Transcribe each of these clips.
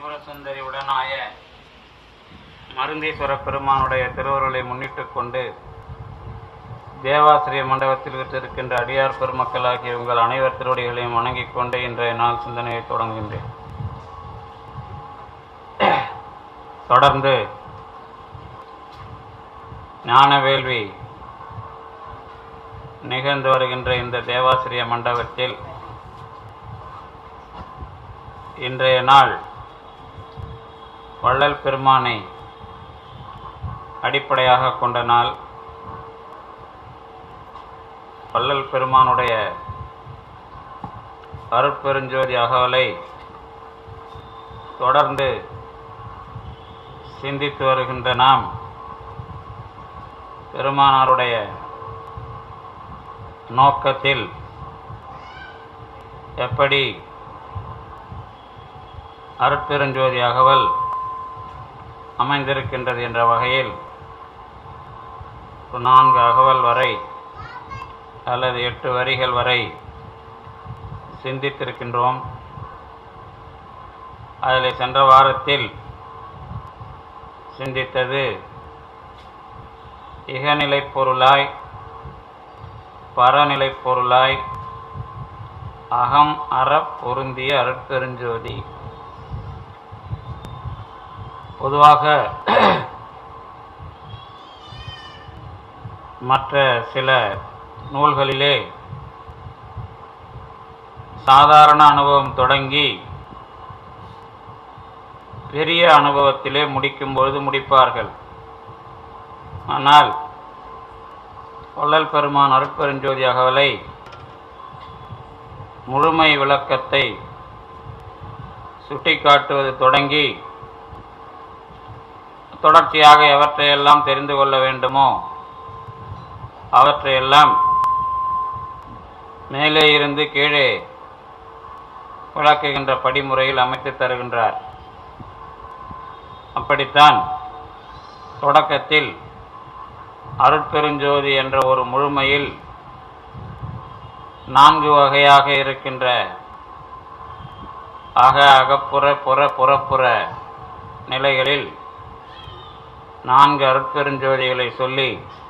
திரிபுர சுந்தரி உடனாய மருந்தீஸ்வர பெருமானுடைய திருவருளை முன்னிட்டுக் கொண்டு தேவாசிரிய மண்டபத்தில் விட்டிருக்கின்ற அடியார் பெருமக்களாகிய உங்கள் அனைவர் திருவடிகளையும் வணங்கிக் கொண்டு இன்றைய நாள் சிந்தனையை தொடங்குகின்றேன் தொடர்ந்து ஞான வேள்வி நிகழ்ந்து வருகின்ற இந்த தேவாசிரிய மண்டபத்தில் இன்றைய நாள் வள்ளல் பெருமானை அடிப்படையாக கொண்ட நாள் வள்ளல் பெருமானுடைய அருட்பெருஞ்சோதி அகவலை தொடர்ந்து சிந்தித்து வருகின்ற நாம் பெருமானாருடைய நோக்கத்தில் எப்படி அருட்பெருஞ்சோதி அகவல் அமைந்திருக்கின்றது என்ற வகையில் ஒரு நான்கு அகவல் வரை அல்லது எட்டு வரிகள் வரை சிந்தித்திருக்கின்றோம் அதில் சென்ற வாரத்தில் சிந்தித்தது இகநிலை பொருளாய் பரநிலை பொருளாய் அகம் அற பொருந்திய அருட்பெருஞ்சோதி பொதுவாக மற்ற சில நூல்களிலே சாதாரண அனுபவம் தொடங்கி பெரிய அனுபவத்திலே முடிக்கும் பொழுது முடிப்பார்கள் ஆனால் வள்ளல் பெருமான் அருட்பெருஞ்சோதி அகவலை முழுமை விளக்கத்தை சுட்டிக்காட்டுவது தொடங்கி தொடர்ச்சியாக எவற்றையெல்லாம் தெரிந்து கொள்ள வேண்டுமோ அவற்றையெல்லாம் மேலே இருந்து கீழே விளக்குகின்ற படிமுறையில் அமைத்து தருகின்றார் அப்படித்தான் தொடக்கத்தில் அருட்பெருஞ்சோதி என்ற ஒரு முழுமையில் நான்கு வகையாக இருக்கின்ற அக அகப்புற புற புறப்புற நிலைகளில் நான்கு அருட்பெருஞ்சோதிகளை சொல்லி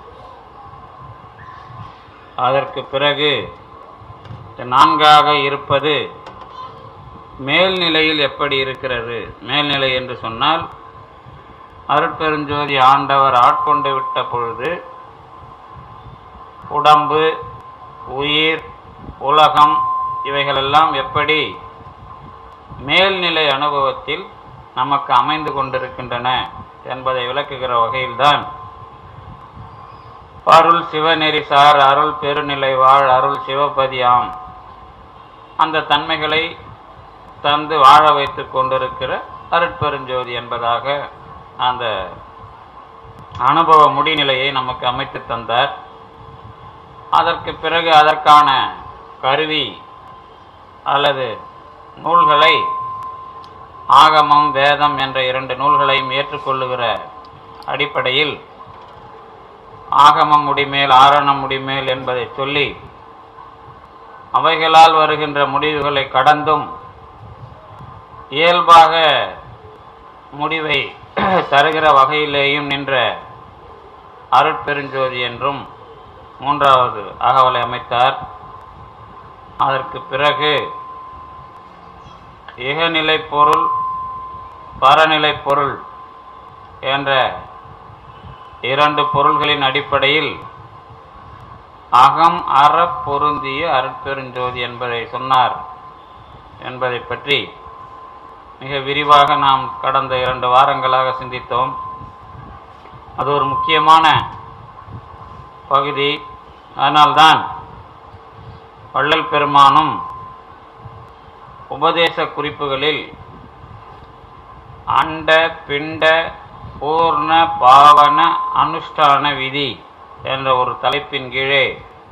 அதற்கு பிறகு நான்காக இருப்பது மேல்நிலையில் எப்படி இருக்கிறது மேல்நிலை என்று சொன்னால் அருட்பெருஞ்சோதி ஆண்டவர் ஆட்கொண்டு விட்ட பொழுது உடம்பு உயிர் உலகம் இவைகளெல்லாம் எப்படி மேல்நிலை அனுபவத்தில் நமக்கு அமைந்து கொண்டிருக்கின்றன என்பதை விளக்குகிற வகையில்தான் அருள் சிவநெறி சார் அருள் பெருநிலை வாழ் அருள் சிவபதியாம் அந்த தன்மைகளை தந்து வாழ வைத்துக் கொண்டிருக்கிற அருட்பெருஞ்சோதி என்பதாக அந்த அனுபவ முடிநிலையை நமக்கு அமைத்து தந்தார் அதற்கு பிறகு அதற்கான கருவி அல்லது நூல்களை ஆகமம் வேதம் என்ற இரண்டு நூல்களையும் ஏற்றுக்கொள்ளுகிற அடிப்படையில் ஆகமம் முடிமேல் ஆரணம் முடிமேல் என்பதை சொல்லி அவைகளால் வருகின்ற முடிவுகளை கடந்தும் இயல்பாக முடிவை தருகிற வகையிலேயும் நின்ற அருட்பெருஞ்சோதி என்றும் மூன்றாவது அகவலை அமைத்தார் அதற்கு பிறகு இகநிலை பொருள் பரநிலை பொருள் என்ற இரண்டு பொருள்களின் அடிப்படையில் அகம் அற பொருந்திய அருட்பெருஞ்சோதி என்பதை சொன்னார் என்பதை பற்றி மிக விரிவாக நாம் கடந்த இரண்டு வாரங்களாக சிந்தித்தோம் அது ஒரு முக்கியமான பகுதி அதனால்தான் வள்ளல் பெருமானும் உபதேச குறிப்புகளில் அண்ட பிண்ட பூர்ண பாவன அனுஷ்டான விதி என்ற ஒரு தலைப்பின் கீழே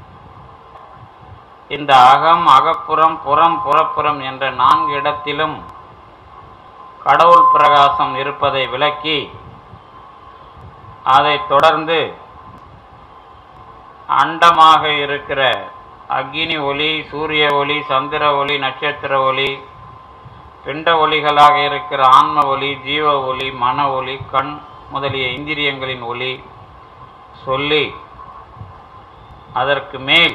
இந்த அகம் அகப்புறம் புறம் புறப்புறம் என்ற நான்கு இடத்திலும் கடவுள் பிரகாசம் இருப்பதை விளக்கி அதைத் தொடர்ந்து அண்டமாக இருக்கிற அக்னி ஒளி சூரிய ஒளி சந்திர ஒளி நட்சத்திர ஒளி பிண்ட ஒலிகளாக இருக்கிற ஆன்ம ஒலி ஜீவ ஒலி மன ஒலி கண் முதலிய இந்திரியங்களின் ஒலி சொல்லி அதற்கு மேல்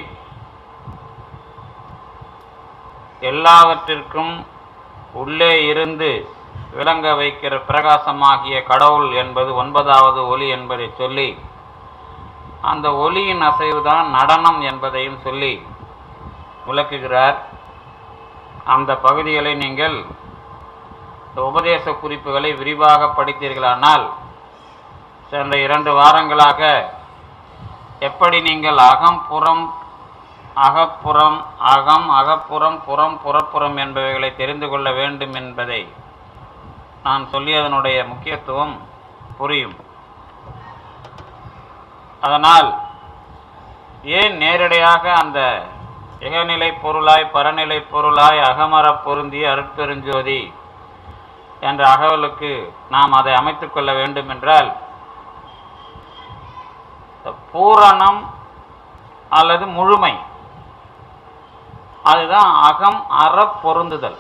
எல்லாவற்றிற்கும் உள்ளே இருந்து விளங்க வைக்கிற பிரகாசமாகிய கடவுள் என்பது ஒன்பதாவது ஒலி என்பதை சொல்லி அந்த ஒலியின் அசைவுதான் நடனம் என்பதையும் சொல்லி விளக்குகிறார் அந்த பகுதிகளை நீங்கள் இந்த உபதேச குறிப்புகளை விரிவாக படித்தீர்களானால் சென்ற இரண்டு வாரங்களாக எப்படி நீங்கள் அகம் புறம் அகப்புறம் அகம் அகப்புறம் புறம் புறப்புறம் என்பவைகளை தெரிந்து கொள்ள வேண்டும் என்பதை நான் சொல்லியதனுடைய முக்கியத்துவம் புரியும் அதனால் ஏன் நேரடியாக அந்த இகநிலை பொருளாய் பரநிலை பொருளாய் அகமரப் பொருந்திய அருட்பெருஞ்சோதி என்ற அகவலுக்கு நாம் அதை அமைத்துக் கொள்ள வேண்டும் என்றால் பூரணம் அல்லது முழுமை அதுதான் அகம் அற பொருந்துதல்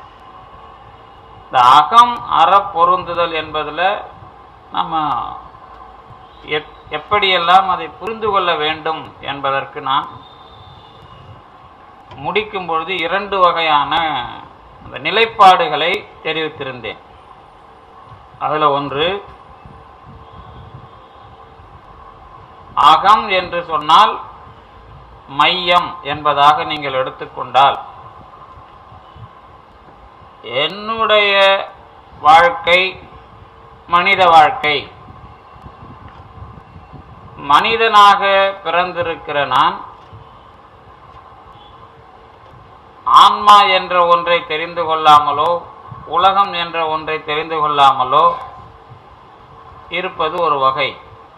இந்த அகம் அற பொருந்துதல் என்பதில் நம்ம எப் எப்படியெல்லாம் அதை புரிந்து கொள்ள வேண்டும் என்பதற்கு நான் முடிக்கும் பொழுது இரண்டு வகையான அந்த நிலைப்பாடுகளை தெரிவித்திருந்தேன் அதில் ஒன்று அகம் என்று சொன்னால் மையம் என்பதாக நீங்கள் எடுத்துக்கொண்டால் என்னுடைய வாழ்க்கை மனித வாழ்க்கை மனிதனாக பிறந்திருக்கிற நான் ஆன்மா என்ற ஒன்றை தெரிந்து கொள்ளாமலோ உலகம் என்ற ஒன்றை தெரிந்து கொள்ளாமலோ இருப்பது ஒரு வகை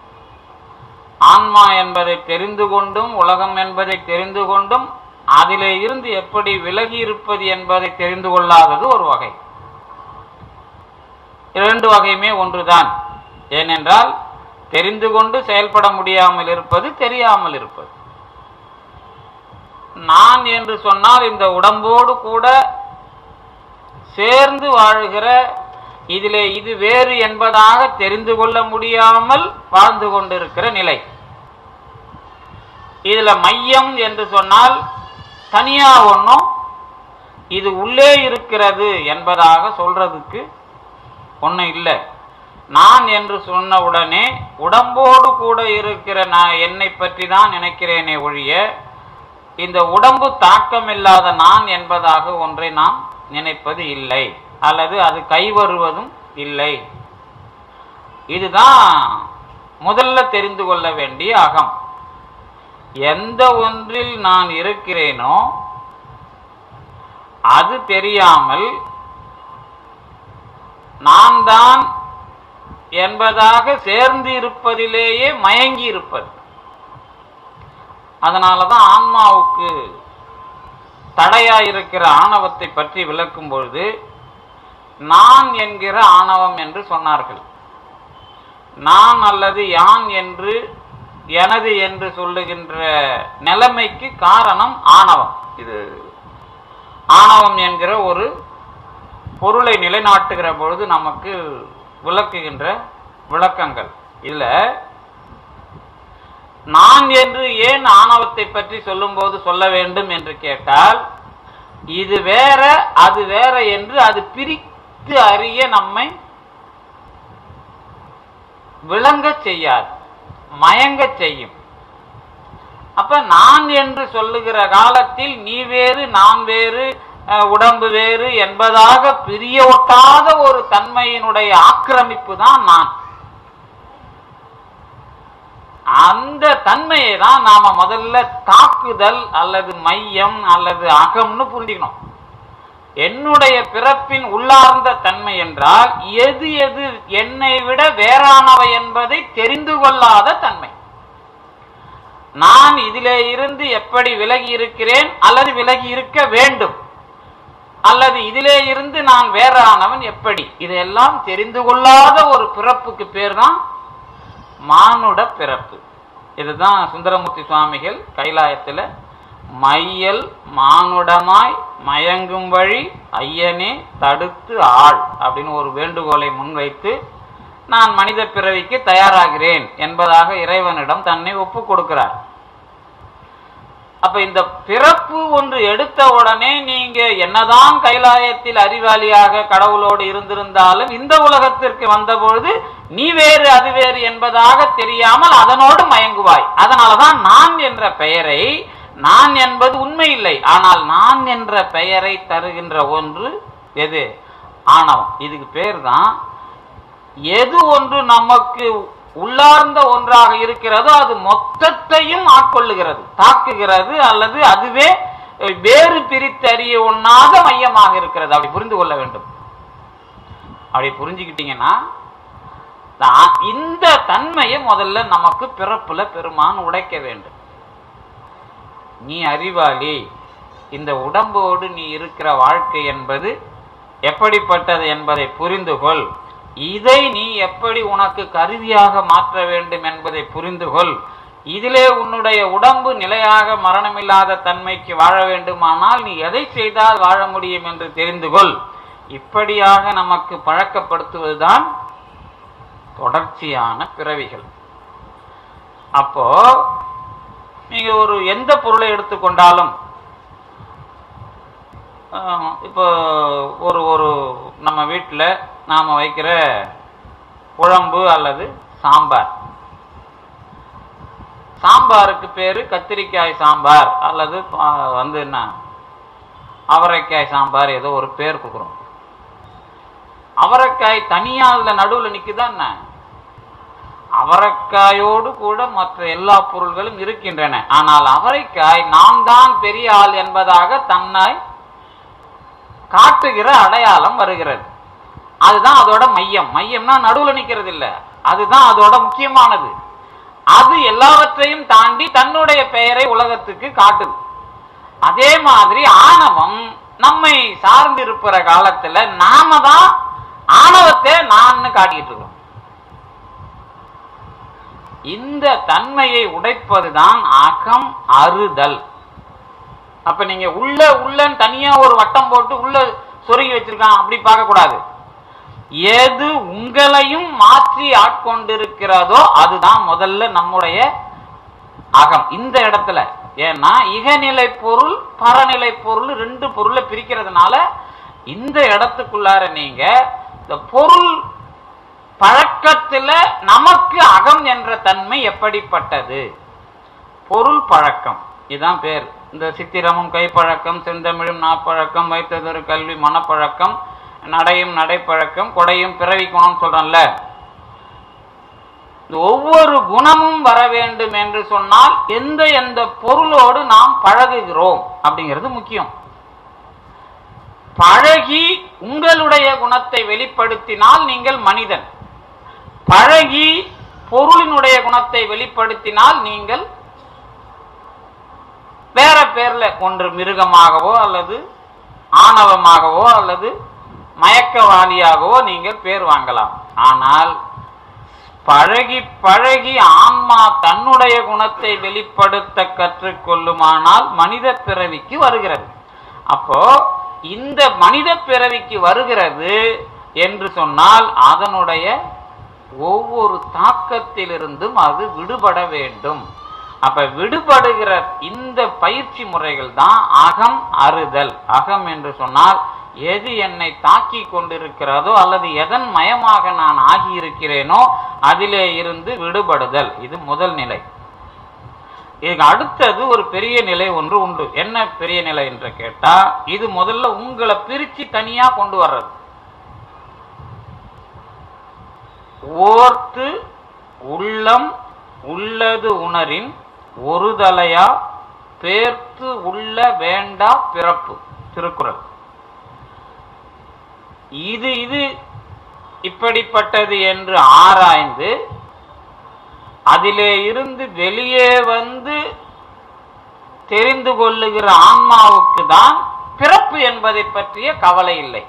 ஆன்மா என்பதை தெரிந்து கொண்டும் உலகம் என்பதை தெரிந்து கொண்டும் அதிலே இருந்து எப்படி விலகி இருப்பது என்பதை தெரிந்து கொள்ளாதது ஒரு வகை இரண்டு வகையுமே ஒன்றுதான் ஏனென்றால் தெரிந்து கொண்டு செயல்பட முடியாமல் இருப்பது தெரியாமல் இருப்பது நான் என்று சொன்னால் இந்த உடம்போடு கூட சேர்ந்து வாழுகிற இதிலே இது வேறு என்பதாக தெரிந்து கொள்ள முடியாமல் வாழ்ந்து கொண்டிருக்கிற நிலை இதுல மையம் என்று சொன்னால் தனியா ஒன்றும் இது உள்ளே இருக்கிறது என்பதாக சொல்றதுக்கு ஒன்றும் இல்லை நான் என்று சொன்ன உடனே உடம்போடு கூட இருக்கிற நான் என்னை பற்றி தான் நினைக்கிறேனே ஒழிய இந்த உடம்பு தாக்கமில்லாத நான் என்பதாக ஒன்றை நாம் நினைப்பது இல்லை அல்லது அது கைவருவதும் இல்லை இதுதான் முதல்ல தெரிந்து கொள்ள வேண்டிய அகம் எந்த ஒன்றில் நான் இருக்கிறேனோ அது தெரியாமல் நான் தான் என்பதாக சேர்ந்து இருப்பதிலேயே மயங்கி இருப்பது அதனாலதான் ஆன்மாவுக்கு தடையாயிருக்கிற ஆணவத்தை பற்றி விளக்கும் பொழுது நான் என்கிற ஆணவம் என்று சொன்னார்கள் நான் அல்லது யான் என்று எனது என்று சொல்லுகின்ற நிலைமைக்கு காரணம் ஆணவம் இது ஆணவம் என்கிற ஒரு பொருளை நிலைநாட்டுகிற பொழுது நமக்கு விளக்குகின்ற விளக்கங்கள் இல்ல நான் என்று ஏன் ஆணவத்தை பற்றி சொல்லும்போது சொல்ல வேண்டும் என்று கேட்டால் இது வேற அது வேற என்று அது பிரித்து அறிய நம்மை விளங்க செய்யாது மயங்க செய்யும் அப்ப நான் என்று சொல்லுகிற காலத்தில் நீ வேறு நான் வேறு அஹ், உடம்பு வேறு என்பதாக பிரிய ஒட்டாத ஒரு தன்மையினுடைய ஆக்கிரமிப்பு தான் நான் அந்த தன்மையை தான் நாம முதல்ல தாக்குதல் அல்லது மையம் அல்லது அகம்னு புரிஞ்சுக்கணும் என்னுடைய பிறப்பின் உள்ளார்ந்த தன்மை என்றால் எது எது என்னை விட வேறானவை என்பதை தெரிந்து கொள்ளாத தன்மை நான் இதிலே இருந்து எப்படி விலகி இருக்கிறேன் அல்லது விலகி இருக்க வேண்டும் அல்லது இதிலே இருந்து நான் வேறானவன் எப்படி இதையெல்லாம் தெரிந்து கொள்ளாத ஒரு பிறப்புக்கு பேர் தான் மானுட பிறப்பு இதுதான் சுந்தரமூர்த்தி சுவாமிகள் கைலாயத்தில் மையல் மானுடமாய் மயங்கும் வழி ஐயனே தடுத்து ஆள் அப்படின்னு ஒரு வேண்டுகோளை முன்வைத்து நான் மனித பிறவிக்கு தயாராகிறேன் என்பதாக இறைவனிடம் தன்னை ஒப்பு கொடுக்கிறார் அப்ப இந்த பிறப்பு ஒன்று எடுத்த உடனே நீங்க என்னதான் கைலாயத்தில் அறிவாளியாக கடவுளோடு இருந்திருந்தாலும் இந்த உலகத்திற்கு வந்தபொழுது நீ வேறு அது வேறு என்பதாக தெரியாமல் அதனோடு மயங்குவாய் அதனாலதான் நான் என்ற பெயரை நான் என்பது உண்மை இல்லை ஆனால் நான் என்ற பெயரை தருகின்ற ஒன்று எது ஆணவம் இதுக்கு பேர் தான் எது ஒன்று நமக்கு உள்ளார்ந்த ஒன்றாக இருக்கிறதோ அது மொத்தத்தையும் ஆட்கொள்ளுகிறது தாக்குகிறது அல்லது அதுவே வேறு பிரித்தறிய ஒண்ணாத மையமாக இருக்கிறது அப்படி புரிந்து கொள்ள வேண்டும் அப்படி புரிஞ்சுக்கிட்டீங்கன்னா தான் இந்த தன்மையை முதல்ல நமக்கு பிறப்புல பெருமான் உடைக்க வேண்டும் நீ அறிவாளி இந்த உடம்போடு நீ இருக்கிற வாழ்க்கை என்பது எப்படிப்பட்டது என்பதை புரிந்து கொள் இதை நீ எப்படி உனக்கு கருவியாக மாற்ற வேண்டும் என்பதை புரிந்து கொள் இதிலே உன்னுடைய உடம்பு நிலையாக மரணமில்லாத தன்மைக்கு வாழ வேண்டுமானால் நீ எதை செய்தால் வாழ முடியும் என்று தெரிந்து கொள் இப்படியாக நமக்கு பழக்கப்படுத்துவதுதான் தொடர்ச்சியான பிறவிகள் அப்போ நீங்க ஒரு எந்த பொருளை எடுத்துக்கொண்டாலும் ஆஹ், இப்போ ஒரு ஒரு நம்ம வீட்டில் நாம் வைக்கிற குழம்பு அல்லது சாம்பார் சாம்பாருக்கு பேரு கத்திரிக்காய் சாம்பார் அல்லது ஆஹ், வந்து என்ன அவரைக்காய் சாம்பார் ஏதோ ஒரு பேர் கொடுக்குறோம் அவரைக்காய் தனியா அதுல நடுவுல நிக்குதா என்ன அவரைக்காயோடு கூட மற்ற எல்லா பொருள்களும் இருக்கின்றன ஆனால் அவரைக்காய் நான் தான் பெரிய ஆள் என்பதாக தன்னை காட்டுகிற அடையாளம் வருகிறது அதுதான் அதோட மையம் மையம்னா நடுவுல நிக்கிறது இல்ல அதுதான் அதோட முக்கியமானது அது எல்லாவற்றையும் தாண்டி தன்னுடைய பெயரை உலகத்துக்கு காட்டுது அதே மாதிரி ஆணவம் நம்மை சார்ந்து இருக்கிற காலத்துல நாம தான் ஆணவத்தை நான் காட்டிட்டு இருக்கோம் இந்த தன்மையை உடைப்பதுதான் அகம் அறுதல் அப்ப நீங்க உள்ள உள்ளன்னு தனியா ஒரு வட்டம் போட்டு உள்ள சொருகி வச்சிருக்கான் அப்படி பார்க்க கூடாது எது உங்களையும் மாற்றி ஆட்கொண்டிருக்கிறதோ அதுதான் முதல்ல நம்முடைய அகம் இந்த இடத்துல ஏன்னா இகநிலை பொருள் பரநிலை பொருள் ரெண்டு பொருளை பிரிக்கிறதுனால இந்த இடத்துக்குள்ளார நீங்க இந்த பொருள் பழக்கத்துல நமக்கு அகம் என்ற தன்மை எப்படிப்பட்டது பொருள் பழக்கம் இதுதான் பேர் இந்த சித்திரமும் கைப்பழக்கம் செந்தமிழும் நாப்பழக்கம் வைத்ததொரு கல்வி மனப்பழக்கம் நடையும் நடைப்பழக்கம் கொடையும் பிறவி குணம் சொல்றேன்ல இந்த ஒவ்வொரு குணமும் வர வேண்டும் என்று சொன்னால் எந்த எந்த பொருளோடு நாம் பழகுகிறோம் அப்படிங்கிறது முக்கியம் பழகி உங்களுடைய குணத்தை வெளிப்படுத்தினால் நீங்கள் மனிதன் பழகி பொருளினுடைய குணத்தை வெளிப்படுத்தினால் நீங்கள் வேற பேர்ல ஒன்று மிருகமாகவோ அல்லது ஆணவமாகவோ அல்லது மயக்கவாதியாகவோ நீங்கள் பேர் வாங்கலாம் ஆனால் பழகி பழகி ஆன்மா தன்னுடைய குணத்தை வெளிப்படுத்த கற்றுக்கொள்ளுமானால் மனித பிறவிக்கு வருகிறது அப்போ இந்த மனித பிறவிக்கு வருகிறது என்று சொன்னால் அதனுடைய ஒவ்வொரு தாக்கத்திலிருந்தும் அது விடுபட வேண்டும் அப்ப விடுபடுகிற இந்த பயிற்சி முறைகள் தான் அகம் அறுதல் அகம் என்று சொன்னால் எது என்னை தாக்கி கொண்டிருக்கிறதோ அல்லது எதன் மயமாக நான் ஆகியிருக்கிறேனோ அதிலே இருந்து விடுபடுதல் இது முதல் நிலை இதுக்கு அடுத்தது ஒரு பெரிய நிலை ஒன்று உண்டு என்ன பெரிய நிலை என்று கேட்டா இது முதல்ல உங்களை பிரிச்சு தனியா கொண்டு வர்றது ஓர்த்து உள்ளம் உள்ளது உணரின் ஒருதலையா பேர்த்து உள்ள வேண்டா பிறப்பு திருக்குறள் இது இது இப்படிப்பட்டது என்று ஆராய்ந்து அதிலே இருந்து வெளியே வந்து தெரிந்து கொள்ளுகிற ஆன்மாவுக்கு தான் பிறப்பு என்பதை பற்றிய கவலை இல்லை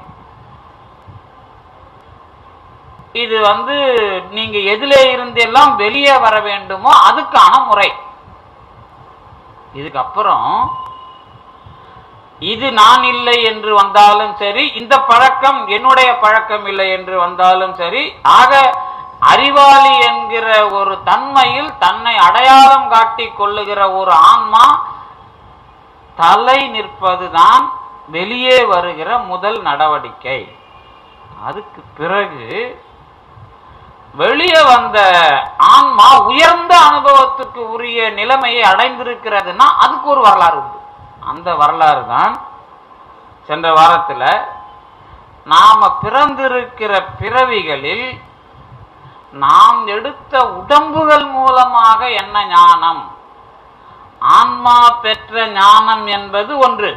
இது வந்து நீங்க எதிலே இருந்து எல்லாம் வெளியே வர வேண்டுமோ அதுக்கான முறை இதுக்கப்புறம் இது நான் இல்லை என்று வந்தாலும் சரி இந்த பழக்கம் என்னுடைய பழக்கம் இல்லை என்று வந்தாலும் சரி ஆக அறிவாளி என்கிற ஒரு தன்மையில் தன்னை அடையாளம் காட்டிக் கொள்ளுகிற ஒரு ஆன்மா தலை நிற்பதுதான் வெளியே வருகிற முதல் நடவடிக்கை அதுக்கு பிறகு வெளியே வந்த ஆன்மா உயர்ந்த அனுபவத்துக்கு உரிய நிலைமையை அடைந்திருக்கிறதுனா அதுக்கு ஒரு வரலாறு உண்டு அந்த வரலாறு தான் சென்ற வாரத்தில் நாம பிறந்திருக்கிற பிறவிகளில் நாம் எடுத்த உடம்புகள் மூலமாக என்ன ஞானம் ஆன்மா பெற்ற ஞானம் என்பது ஒன்று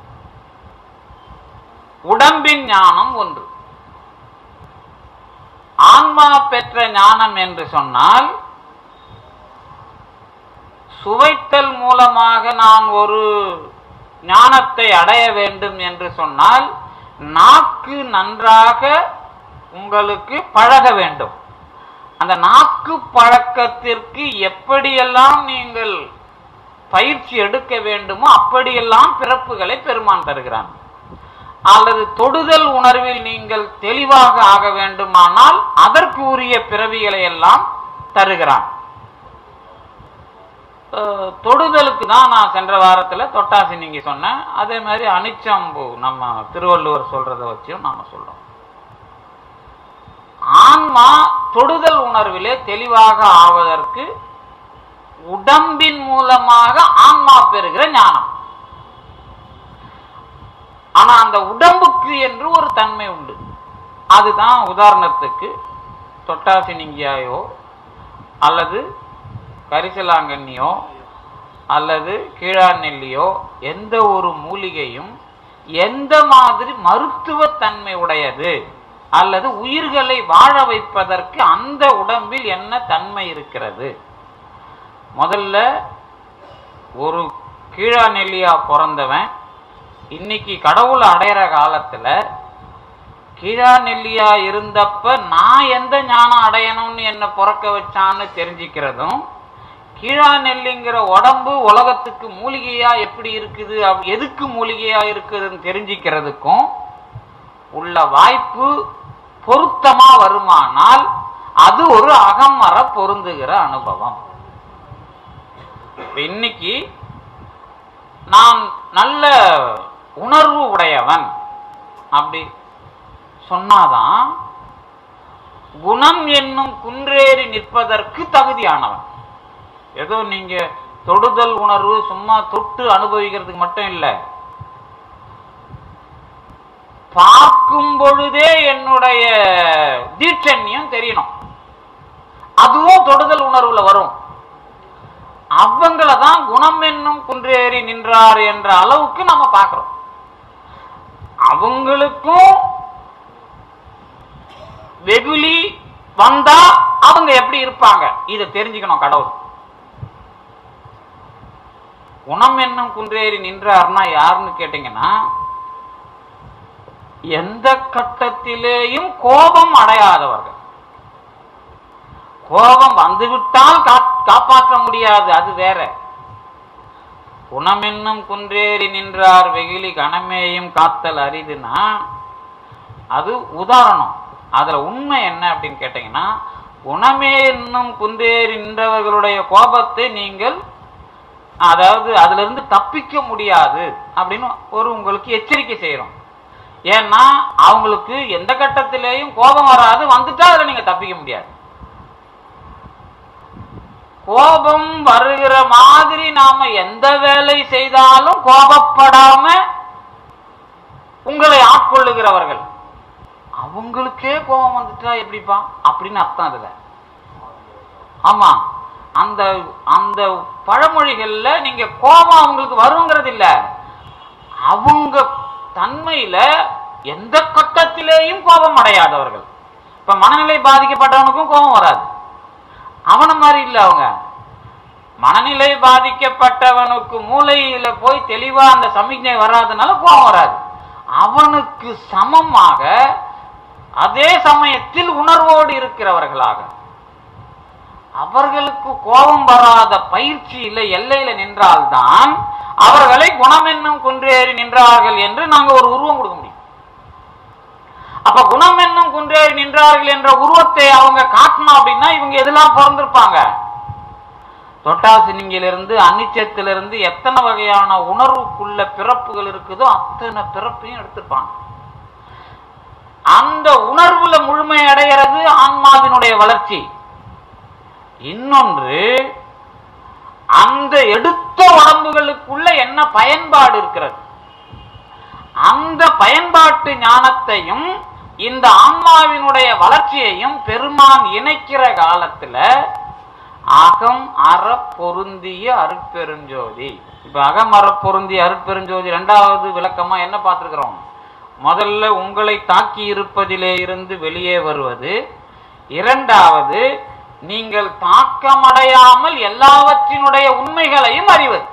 உடம்பின் ஞானம் ஒன்று ஆன்மா பெற்ற ஞானம் என்று சொன்னால் சுவைத்தல் மூலமாக நான் ஒரு ஞானத்தை அடைய வேண்டும் என்று சொன்னால் நாக்கு நன்றாக உங்களுக்கு பழக வேண்டும் அந்த நாக்கு பழக்கத்திற்கு எப்படியெல்லாம் நீங்கள் பயிற்சி எடுக்க வேண்டுமோ அப்படியெல்லாம் பிறப்புகளை பெருமான் தருகிறான் அல்லது தொடுதல் உணர்வில் நீங்கள் தெளிவாக ஆக வேண்டுமானால் அதற்கு உரிய பிறவிகளை எல்லாம் தருகிறான் அஹ், தொடுதலுக்கு தான் நான் சென்ற வாரத்துல தொட்டாசி நீங்க சொன்னேன் அதே மாதிரி அனிச்சம்பு நம்ம திருவள்ளுவர் சொல்றதை வச்சும் நாம சொல்றோம் ஆன்மா தொடுதல் உணர்விலே தெளிவாக ஆவதற்கு உடம்பின் மூலமாக ஆன்மா பெறுகிற ஞானம் ஆனா அந்த உடம்புக்கு என்று ஒரு தன்மை உண்டு அதுதான் உதாரணத்துக்கு தொட்டாசினிங்கியாயோ அல்லது கரிசலாங்கண்ணியோ அல்லது கீழாநெல்லியோ எந்த ஒரு மூலிகையும் எந்த மாதிரி மருத்துவத்தன்மை உடையது அல்லது உயிர்களை வாழ வைப்பதற்கு அந்த உடம்பில் என்ன தன்மை இருக்கிறது முதல்ல ஒரு கீழா நெல்லியா பிறந்தவன் இன்னைக்கு கடவுளை அடையிற காலத்துல கீழா நெல்லியா இருந்தப்ப நான் எந்த ஞானம் அடையணும்னு என்ன பிறக்க வச்சான்னு தெரிஞ்சுக்கிறதும் கீழா நெல்லிங்கிற உடம்பு உலகத்துக்கு மூலிகையா எப்படி இருக்குது அப்- எதுக்கு மூலிகையா இருக்குதுன்னு தெரிஞ்சுக்கிறதுக்கும் உள்ள வாய்ப்பு பொருத்தமா வருமானால் அது ஒரு அகமர பொருந்துகிற அனுபவம் இப்ப இன்னைக்கு நான் நல்ல உணர்வு உடையவன் அப்படி சொன்னாதான் குணம் என்னும் குன்றேறி நிற்பதற்கு தகுதியானவன் ஏதோ நீங்க தொடுதல் உணர்வு சும்மா தொட்டு அனுபவிக்கிறதுக்கு மட்டும் இல்லை பார்க்கும் பொழுதே என்னுடைய தீட்சண்யம் தெரியணும் அதுவும் தொடுதல் உணர்வுல வரும் அவங்கள தான் குணம் என்னும் குன்றேறி நின்றார் என்ற அளவுக்கு நம்ம பார்க்கிறோம் அவங்களுக்கும் வெகுளி வந்தா அவங்க எப்படி இருப்பாங்க இதை தெரிஞ்சுக்கணும் கடவுள் குணம் என்னும் குன்றேறி நின்றார்னா யாருன்னு கேட்டீங்கன்னா எந்த கட்டத்திலேயும் கோபம் அடையாதவர்கள் கோபம் வந்துவிட்டால் கா- காப்பாற்ற முடியாது அது வேற குணமென்னும் குன்றேறி நின்றார் வெகுளி கணமேயும் காத்தல் அரிதுன்னா அது உதாரணம் அதுல உண்மை என்ன அப்படின்னு கேட்டீங்கன்னா குணமே என்னும் குன்றேறி நின்றவர்களுடைய கோபத்தை நீங்கள் அதாவது அதுல இருந்து தப்பிக்க முடியாது அப்படின்னு ஒரு உங்களுக்கு எச்சரிக்கை செய்யறோம் ஏன்னா அவங்களுக்கு எந்த கட்டத்திலேயும் கோபம் வராது வந்துட்டா அதுல நீங்க தப்பிக்க முடியாது கோபம் வருகிற மாதிரி நாம எந்த வேலை செய்தாலும் கோபப்படாம உங்களை ஆட்கொள்ளுகிறவர்கள் அவங்களுக்கே கோபம் வந்துட்டா எப்படிப்பா அப்படின்னு அர்த்தம் அதுல ஆமா அந்த அந்த பழமொழிகள்ல நீங்க கோபம் அவங்களுக்கு வருங்கிறது இல்ல அவங்க தன்மையில எந்த கட்டத்திலேயும் கோபம் அடையாதவர்கள் இப்ப மனநிலை பாதிக்கப்பட்டவனுக்கும் கோபம் வராது அவன மாதிரி இல்ல அவங்க மனநிலை பாதிக்கப்பட்டவனுக்கு மூளையில போய் தெளிவா அந்த சமிக்ஞை வராதனால கோபம் வராது அவனுக்கு சமமாக அதே சமயத்தில் உணர்வோடு இருக்கிறவர்களாக அவர்களுக்கு கோபம் வராத பயிற்சியில எல்லையில நின்றால்தான் அவர்களை குணம் என்னும் குன்றேறி நின்றார்கள் என்று நாங்க ஒரு உருவம் கொடுக்க முடியும் அப்ப குணம் என்னும் குன்றேறி நின்றார்கள் என்ற உருவத்தை அவங்க காட்டணும் அப்படின்னா இவங்க எதெல்லாம் பிறந்திருப்பாங்க தொட்டாசினிங்கிலிருந்து அன்னிச்சத்திலிருந்து எத்தனை வகையான உணர்வுக்குள்ள பிறப்புகள் இருக்குதோ அத்தனை பிறப்பையும் எடுத்திருப்பாங்க அந்த உணர்வுல முழுமை அடைகிறது ஆன்மாவினுடைய வளர்ச்சி இன்னொன்று அந்த எடுத்த உடம்புகளுக்குள்ள என்ன பயன்பாடு இருக்கிறது அந்த பயன்பாட்டு ஞானத்தையும் இந்த ஆன்மாவினுடைய வளர்ச்சியையும் பெருமான் இணைக்கிற காலத்துல அகம் அற பொருந்திய அருட்பெருஞ்சோதி இப்ப அகம் அற பொருந்திய அருட்பெருஞ்சோதி இரண்டாவது விளக்கமா என்ன பார்த்திருக்கிறோம் முதல்ல உங்களை தாக்கி இருப்பதிலே இருந்து வெளியே வருவது இரண்டாவது நீங்கள் தாக்கமடையாமல் எல்லாவற்றினுடைய உண்மைகளையும் அறிவது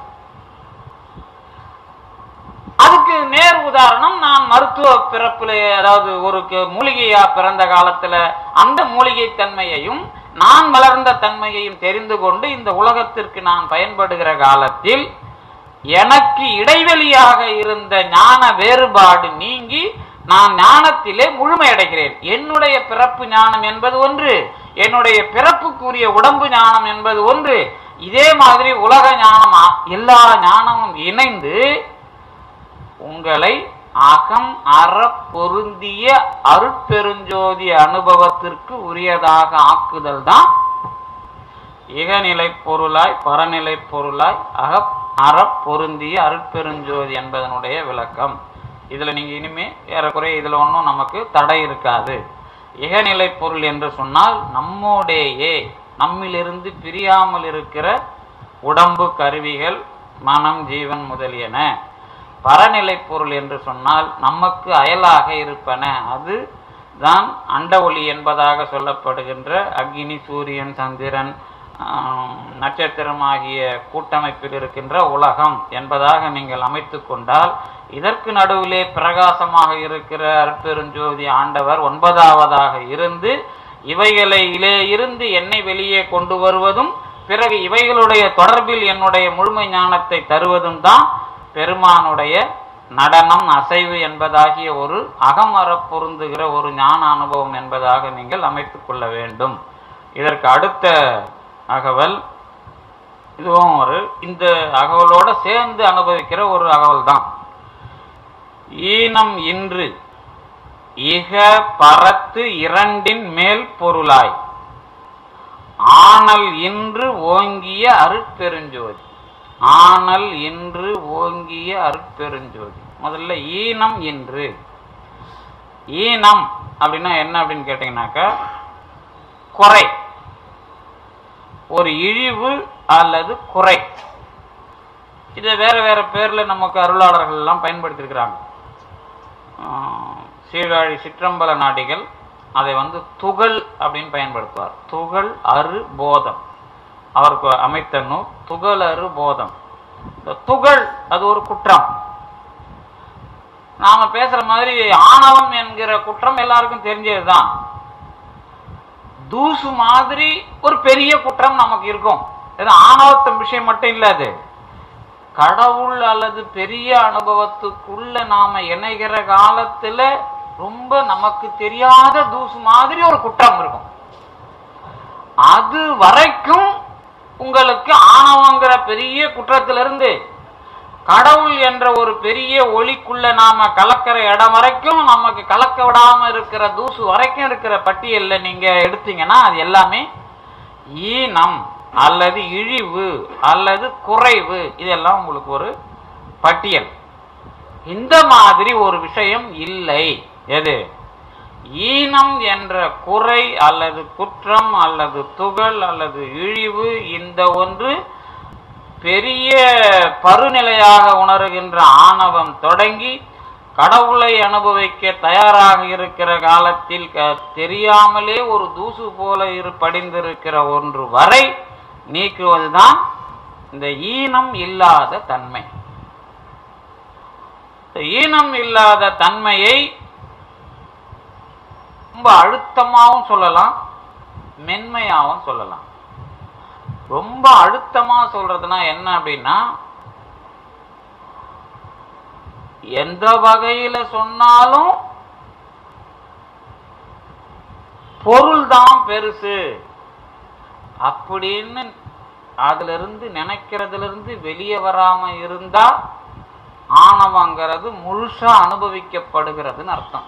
அதுக்கு நேர் உதாரணம் நான் மருத்துவ பிறப்புல அதாவது ஒரு க- மூலிகையா பிறந்த காலத்துல அந்த மூலிகை தன்மையையும் நான் வளர்ந்த தன்மையையும் தெரிந்து கொண்டு இந்த உலகத்திற்கு நான் பயன்படுகிற காலத்தில் எனக்கு இடைவெளியாக இருந்த ஞான வேறுபாடு நீங்கி நான் ஞானத்திலே முழுமையடைகிறேன் என்னுடைய பிறப்பு ஞானம் என்பது ஒன்று என்னுடைய பிறப்புக்குரிய உடம்பு ஞானம் என்பது ஒன்று இதே மாதிரி உலக ஞானம் ஆ- எல்லா ஞானமும் இணைந்து உங்களை அகம் அற பொருந்திய அருட்பெருஞ்சோதி அனுபவத்திற்கு உரியதாக ஆக்குதல் தான் இகநிலை பொருளாய் பரநிலை பொருளாய் அக அற பொருந்திய அருட்பெருஞ்சோதி என்பதனுடைய விளக்கம் இதுல நீங்க இனிமே ஏறக்குறைய இதுல ஒன்றும் நமக்கு தடை இருக்காது இகநிலை பொருள் என்று சொன்னால் நம்மோடேயே நம்மிலிருந்து பிரியாமல் இருக்கிற உடம்பு கருவிகள் மனம் ஜீவன் முதலியன பரநிலை பொருள் என்று சொன்னால் நமக்கு அயலாக இருப்பன அது தான் அண்ட ஒளி என்பதாக சொல்லப்படுகின்ற அக்னி சூரியன் சந்திரன் ஆம், நட்சத்திரம் ஆகிய கூட்டமைப்பில் இருக்கின்ற உலகம் என்பதாக நீங்கள் அமைத்து கொண்டால் இதற்கு நடுவிலே பிரகாசமாக இருக்கிற அற்பெருஞ்சோதி ஆண்டவர் ஒன்பதாவதாக இருந்து இவைகளை இலே இருந்து என்னை வெளியே கொண்டு வருவதும் பிறகு இவைகளுடைய தொடர்பில் என்னுடைய முழுமை ஞானத்தை தருவதும் தான் பெருமானுடைய நடனம் அசைவு என்பதாகிய ஒரு அகமர பொருந்துகிற ஒரு ஞான அனுபவம் என்பதாக நீங்கள் அமைத்துக் கொள்ள வேண்டும் இதற்கு அடுத்த அகவல் இதுவும் ஒரு இந்த அகவலோட சேர்ந்து அனுபவிக்கிற ஒரு அகவல் தான் ஈனம் இன்று இக பரத்து இரண்டின் மேல் பொருளாய் ஆனல் இன்று ஓங்கிய அருட்பெருஞ்சோதி ஆனல் இன்று ஓங்கிய அருட்பெருஞ்சோதி முதல்ல ஈனம் இன்று ஈனம் அப்படின்னா என்ன அப்படின்னு கேட்டீங்கன்னாக்கா குறை ஒரு இழிவு அல்லது குறை இதை வேற வேற பேர்ல நமக்கு அருளாளர்கள் எல்லாம் பயன்படுத்தியிருக்கிறாங்க ஆஹ் சீர்காழி சிற்றம்பல நாடிகள் அதை வந்து துகள் அப்படின்னு பயன்படுத்துவார் துகள் அரு போதம் அவருக்கு அமைத்த நூல் துகள் அரு போதம் இந்த துகள் அது ஒரு குற்றம் நாம பேசுற மாதிரி ஆணவம் என்கிற குற்றம் எல்லாருக்கும் தெரிஞ்சதுதான் தூசு மாதிரி ஒரு பெரிய குற்றம் நமக்கு இருக்கும் இது ஆணவத்தின் விஷயம் மட்டும் இல்ல அது கடவுள் அல்லது பெரிய அனுபவத்துக்குள்ள நாம இணைகிற காலத்துல ரொம்ப நமக்கு தெரியாத தூசு மாதிரி ஒரு குற்றம் இருக்கும் அது வரைக்கும் உங்களுக்கு ஆணவங்கிற பெரிய குற்றத்திலிருந்து கடவுள் என்ற ஒரு பெரிய ஒளிக்குள்ள நாம கலக்கிற இடம் வரைக்கும் நமக்கு கலக்க விடாம இருக்கிற தூசு வரைக்கும் இருக்கிற பட்டியல்ல நீங்க எடுத்தீங்கன்னா அது எல்லாமே ஈனம் அல்லது இழிவு அல்லது குறைவு இதெல்லாம் உங்களுக்கு ஒரு பட்டியல் இந்த மாதிரி ஒரு விஷயம் இல்லை எது ஈனம் என்ற குறை அல்லது குற்றம் அல்லது துகள் அல்லது இழிவு இந்த ஒன்று பெரிய பருநிலையாக உணர்கின்ற ஆணவம் தொடங்கி கடவுளை அனுபவிக்க தயாராக இருக்கிற காலத்தில் க- தெரியாமலே ஒரு தூசு போல இரு படிந்திருக்கிற ஒன்று வரை நீக்குவதுதான் இந்த ஈனம் இல்லாத தன்மை இந்த ஈனம் இல்லாத தன்மையை ரொம்ப அழுத்தமாகவும் சொல்லலாம் மென்மையாகவும் சொல்லலாம் ரொம்ப அழுத்தமா சொல்றதுனா என்ன அப்படின்னா எந்த வகையில சொன்னாலும் பொருள் தான் பெருசு அப்படின்னு அதுல இருந்து நினைக்கிறதுல இருந்து வெளியே வராம இருந்தா ஆணவங்கிறது முழுசா அனுபவிக்கப்படுகிறதுன்னு அர்த்தம்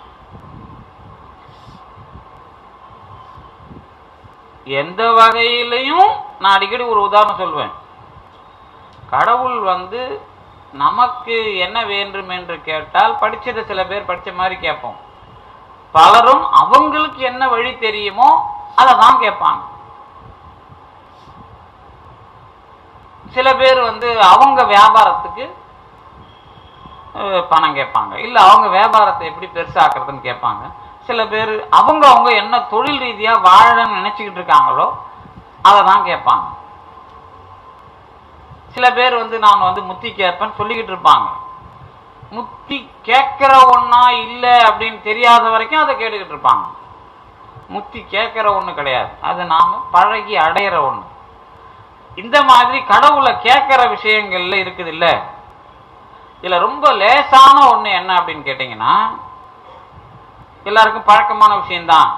எந்த வகையிலையும் நான் அடிக்கடி ஒரு உதாரணம் சொல்வேன் கடவுள் வந்து நமக்கு என்ன வேண்டும் என்று கேட்டால் படிச்சதை சில பேர் படிச்ச மாதிரி கேட்போம் பலரும் அவங்களுக்கு என்ன வழி தெரியுமோ அதை தான் கேட்பாங்க சில பேர் வந்து அவங்க வியாபாரத்துக்கு அஹ், பணம் கேட்பாங்க இல்ல அவங்க வியாபாரத்தை எப்படி பெருசாக்குறதுன்னு கேட்பாங்க சில பேர் அவங்க அவங்க என்ன தொழில் ரீதியா வாழன்னு நினைச்சுக்கிட்டு இருக்காங்களோ அதை தான் கேட்பாங்க சில பேர் வந்து நான் வந்து முத்தி கேட்பேன்னு சொல்லிக்கிட்டு இருப்பாங்க முத்தி கேட்கிற ஒண்ணா இல்ல அப்படின்னு தெரியாத வரைக்கும் அதை கேட்டுக்கிட்டு இருப்பாங்க முத்தி கேட்கிற ஒண்ணு கிடையாது அது நாம பழகி அடையிற ஒண்ணு இந்த மாதிரி கடவுளை கேட்கிற விஷயங்கள்ல இருக்குது இல்ல இதுல ரொம்ப லேசான ஒண்ணு என்ன அப்படின்னு கேட்டீங்கன்னா எல்லாருக்கும் பழக்கமான விஷயம்தான்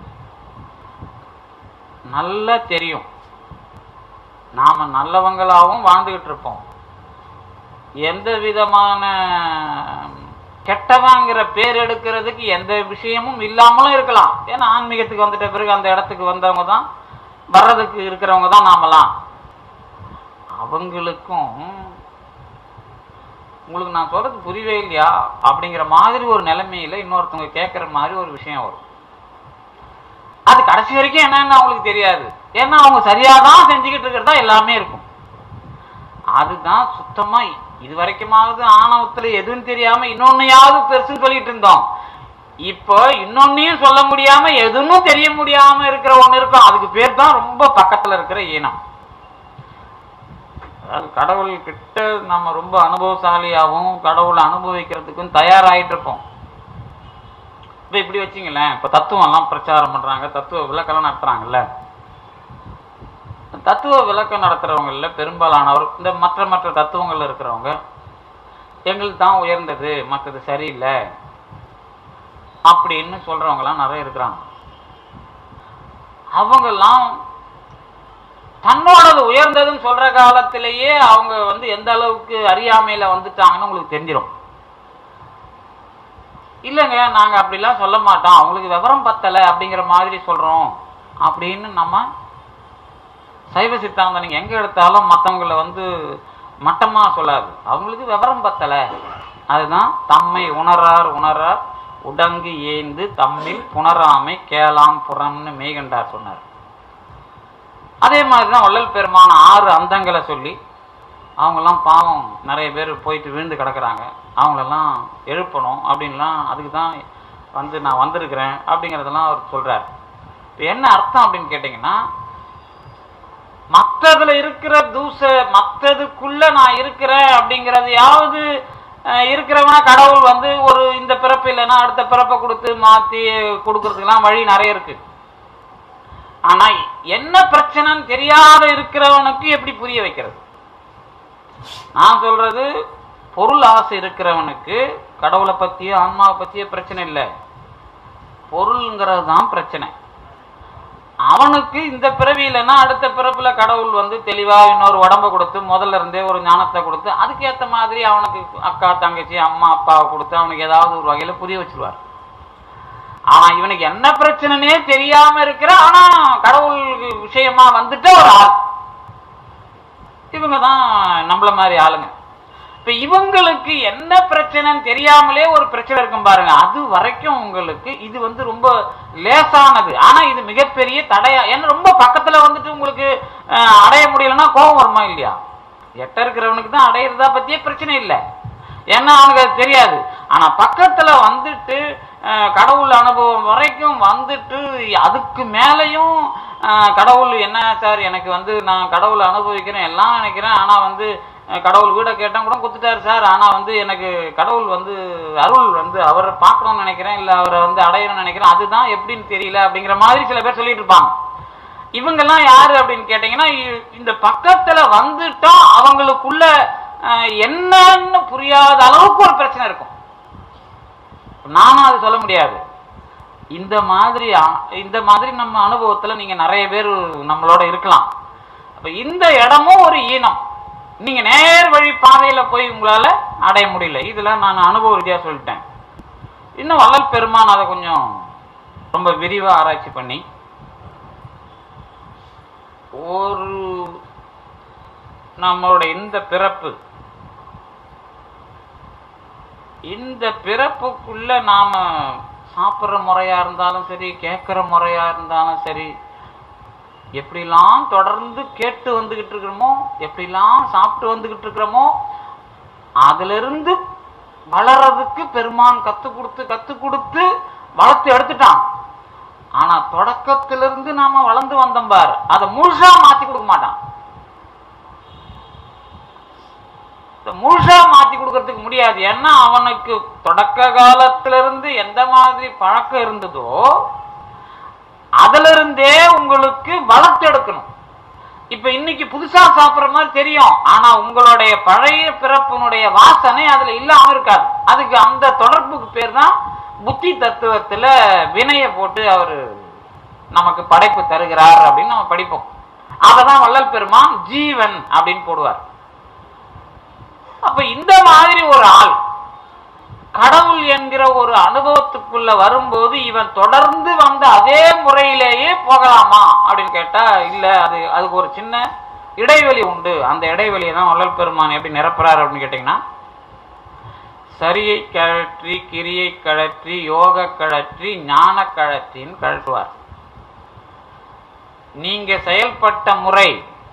நல்லா தெரியும் நாம நல்லவங்களாகவும் வாழ்ந்துகிட்டு இருப்போம் எந்த விதமான கெட்டவங்கிற பேர் எடுக்கிறதுக்கு எந்த விஷயமும் இல்லாமலும் இருக்கலாம் ஏன்னா ஆன்மீகத்துக்கு வந்துட்ட பிறகு அந்த இடத்துக்கு வந்தவங்க தான் வர்றதுக்கு இருக்கிறவங்க தான் நாமெல்லாம் அவங்களுக்கும் உங்களுக்கு நான் சொல்றது புரியவே இல்லையா அப்படிங்கிற மாதிரி ஒரு நிலைமையில இன்னொருத்தவங்க கேட்கிற மாதிரி ஒரு விஷயம் வரும் அது கடைசி வரைக்கும் என்னன்னு அவங்களுக்கு தெரியாது ஏன்னா அவங்க சரியாதான் செஞ்சுக்கிட்டு இருக்கிறதா எல்லாமே இருக்கும் அதுதான் சுத்தமா இது வரைக்குமாவது ஆணவத்துல எதுவும் தெரியாம இன்னொன்னையாவது பெருசுன்னு சொல்லிட்டு இருந்தோம் இப்போ இன்னொன்னையும் சொல்ல முடியாம எதுவும் தெரிய முடியாம இருக்கிற ஒண்ணு இருக்கும் அதுக்கு பேர் தான் ரொம்ப பக்கத்துல இருக்கிற ஈனம் அதாவது கடவுள் கிட்ட நம்ம ரொம்ப அனுபவசாலியாகவும் கடவுளை அனுபவிக்கிறதுக்கும் தயாராயிட்டு இருப்போம் இப்ப இப்படி வச்சுங்களேன் இப்ப தத்துவம் எல்லாம் பிரச்சாரம் பண்றாங்க தத்துவ விளக்கெல்லாம் நடத்துறாங்கல்ல தத்துவ விளக்கம் நடத்துறவங்கல்ல பெரும்பாலானவர் இந்த மற்ற மற்ற தத்துவங்கள்ல இருக்கிறவங்க எங்களுக்கு தான் உயர்ந்தது மற்றது சரியில்லை அப்படின்னு சொல்றவங்கலாம் நிறைய இருக்கிறாங்க அவங்கெல்லாம் தன்னோடது உயர்ந்ததுன்னு சொல்ற காலத்திலேயே அவங்க வந்து எந்த அளவுக்கு அறியாமையில வந்துட்டாங்கன்னு உங்களுக்கு தெரிஞ்சிடும் இல்லைங்க நாங்க அப்படிலாம் சொல்ல மாட்டோம் அவங்களுக்கு விவரம் பத்தல அப்படிங்கிற மாதிரி சொல்றோம் அப்படின்னு நம்ம சைவ சித்தாந்தம் நீங்க எங்க எடுத்தாலும் மத்தவங்களை வந்து மட்டமா சொல்லாது அவங்களுக்கு விவரம் பத்தல அதுதான் தம்மை உணரார் உணரார் உடங்கு ஏந்து தம்மில் புணராமை கேளாம் புறம்னு மெய்கண்டார் சொன்னார் அதே மாதிரி தான் வள்ளல் பெருமான ஆறு அந்தங்களை சொல்லி அவங்கெல்லாம் பாவம் நிறைய பேர் போயிட்டு விழுந்து கிடக்குறாங்க அவங்களெல்லாம் எழுப்பணும் அப்படின்லாம் அதுக்கு தான் வந்து நான் வந்திருக்கிறேன் அப்படிங்கிறதெல்லாம் அவர் சொல்றார் இப்போ என்ன அர்த்தம் அப்படின்னு கேட்டிங்கன்னா மற்றதுல இருக்கிற தூச மற்றதுக்குள்ள நான் இருக்கிறேன் அப்படிங்கிறதையாவது அஹ், இருக்கிறவனா கடவுள் வந்து ஒரு இந்த பிறப்பு இல்லைன்னா அடுத்த பிறப்பை கொடுத்து மாத்தி கொடுக்கறதுக்கெல்லாம் வழி நிறைய இருக்கு ஆனா என்ன பிரச்சனைன்னு தெரியாத இருக்கிறவனுக்கு எப்படி புரிய வைக்கிறது நான் சொல்றது பொருள் ஆசை இருக்கிறவனுக்கு கடவுளை பத்தியோ ஆன்மாவை பத்தியோ பிரச்சனை இல்லை பொருள்ங்கிறது தான் பிரச்சனை அவனுக்கு இந்த பிறவி இல்லைன்னா அடுத்த பிறப்புல கடவுள் வந்து தெளிவா இன்னொரு உடம்ப கொடுத்து முதல்ல இருந்தே ஒரு ஞானத்தை கொடுத்து அதுக்கேத்த மாதிரி அவனுக்கு அக்கா தங்கச்சி அம்மா அப்பாவை கொடுத்து அவனுக்கு ஏதாவது ஒரு வகையில புரிய வச்சிருவார் ஆனா இவனுக்கு என்ன பிரச்சனைனே தெரியாம இருக்கிற ஆனா கடவுள் விஷயமா வந்துட்டு ஒரு ஆள் இவங்க தான் நம்மள மாதிரி ஆளுங்க இப்ப இவங்களுக்கு என்ன பிரச்சனைன்னு தெரியாமலே ஒரு பிரச்சனை இருக்கும் பாருங்க அது வரைக்கும் உங்களுக்கு இது வந்து ரொம்ப லேசானது ஆனா இது மிகப்பெரிய தடையா ஏன்னா ரொம்ப பக்கத்துல வந்துட்டு உங்களுக்கு அஹ், அடைய முடியலன்னா கோபம் வருமா இல்லையா எட்ட இருக்கிறவனுக்கு தான் அடையிறதா பத்தியே பிரச்சனை இல்லை ஏன்னா அவனுக்கு அது தெரியாது ஆனா பக்கத்துல வந்துட்டு அஹ், கடவுள் அனுபவம் வரைக்கும் வந்துட்டு அதுக்கு மேலையும் அஹ், கடவுள் என்ன சார் எனக்கு வந்து நான் கடவுளை அனுபவிக்கிறேன் எல்லாம் நினைக்கிறேன் ஆனா வந்து அஹ், கடவுள் வீடை கேட்டேன் கூட கொடுத்துட்டாரு சார் ஆனா வந்து எனக்கு கடவுள் வந்து அருள் வந்து அவரை பார்க்கணும்னு நினைக்கிறேன் இல்ல அவரை வந்து அடையணும்னு நினைக்கிறேன் அதுதான் எப்படின்னு தெரியல அப்படிங்கிற மாதிரி சில பேர் சொல்லிட்டு இருப்பாங்க இவங்கெல்லாம் யாரு அப்படின்னு கேட்டீங்கன்னா இ- இந்த பக்கத்துல வந்துட்டா அவங்களுக்குள்ள அஹ், என்னன்னு புரியாத அளவுக்கு ஒரு பிரச்சனை இருக்கும் நானும் அது சொல்ல முடியாது இந்த மாதிரி அ- இந்த மாதிரி நம்ம அனுபவத்துல நீங்க நிறைய பேர் நம்மளோட இருக்கலாம் அப்ப இந்த இடமும் ஒரு ஈனம் நீங்க நேர் வழி பாதையில போய் உங்களால அடைய முடியல இதுல நான் அனுபவ ரீதியா சொல்லிட்டேன் இன்னும் வள்ளல் பெருமான் அதை கொஞ்சம் ரொம்ப விரிவா ஆராய்ச்சி பண்ணி ஒரு நம்மளுடைய இந்த பிறப்பு இந்த பிறப்புக்குள்ள நாம சாப்பிட்ற முறையா இருந்தாலும் சரி கேட்கிற முறையா இருந்தாலும் சரி எப்படிலாம் தொடர்ந்து கேட்டு வந்துகிட்டு இருக்கிறோமோ எப்படிலாம் சாப்பிட்டு வந்துகிட்டு இருக்கிறோமோ அதுல இருந்து வளர்றதுக்கு பெருமான் கத்து கொடுத்து கத்து கொடுத்து வளர்த்து எடுத்துட்டான் ஆனா தொடக்கத்திலிருந்து நாம வளர்ந்து வந்தோம் பார் அதை முழுசா மாத்தி கொடுக்க மாட்டான் இத முழுசா மாத்தி கொடுக்கறதுக்கு முடியாது ஏன்னா அவனுக்கு தொடக்க காலத்திலிருந்து எந்த மாதிரி பழக்கம் இருந்ததோ அதுல இருந்தே உங்களுக்கு வளர்த்து எடுக்கணும் இப்ப இன்னைக்கு புதுசா சாப்பிடுற மாதிரி தெரியும் ஆனா உங்களுடைய பழைய பிறப்பினுடைய வாசனை அதுல இல்லாம இருக்காது அதுக்கு அந்த தொடர்புக்கு பேர் தான் புத்தி தத்துவத்துல வினைய போட்டு அவரு நமக்கு படைப்பு தருகிறார் அப்படின்னு நம்ம படிப்போம் அததான் வள்ளல் பெருமான் ஜீவன் அப்படின்னு போடுவார் அப்ப இந்த மாதிரி ஒரு ஆள் கடவுள் என்கிற ஒரு அனுபவத்துக்குள்ள வரும்போது இவன் தொடர்ந்து வந்த அதே முறையிலேயே போகலாமா அப்படின்னு கேட்டா இல்ல அது அதுக்கு ஒரு சின்ன இடைவெளி உண்டு அந்த இடைவெளியை தான் வள்ளல் பெருமான் எப்படி நிரப்புறாரு அப்படின்னு கேட்டீங்கன்னா சரியை கழற்றி கிரியை கழற்றி யோக கழற்றி ஞான கழற்றின்னு கழற்றுவார் நீங்க செயல்பட்ட முறை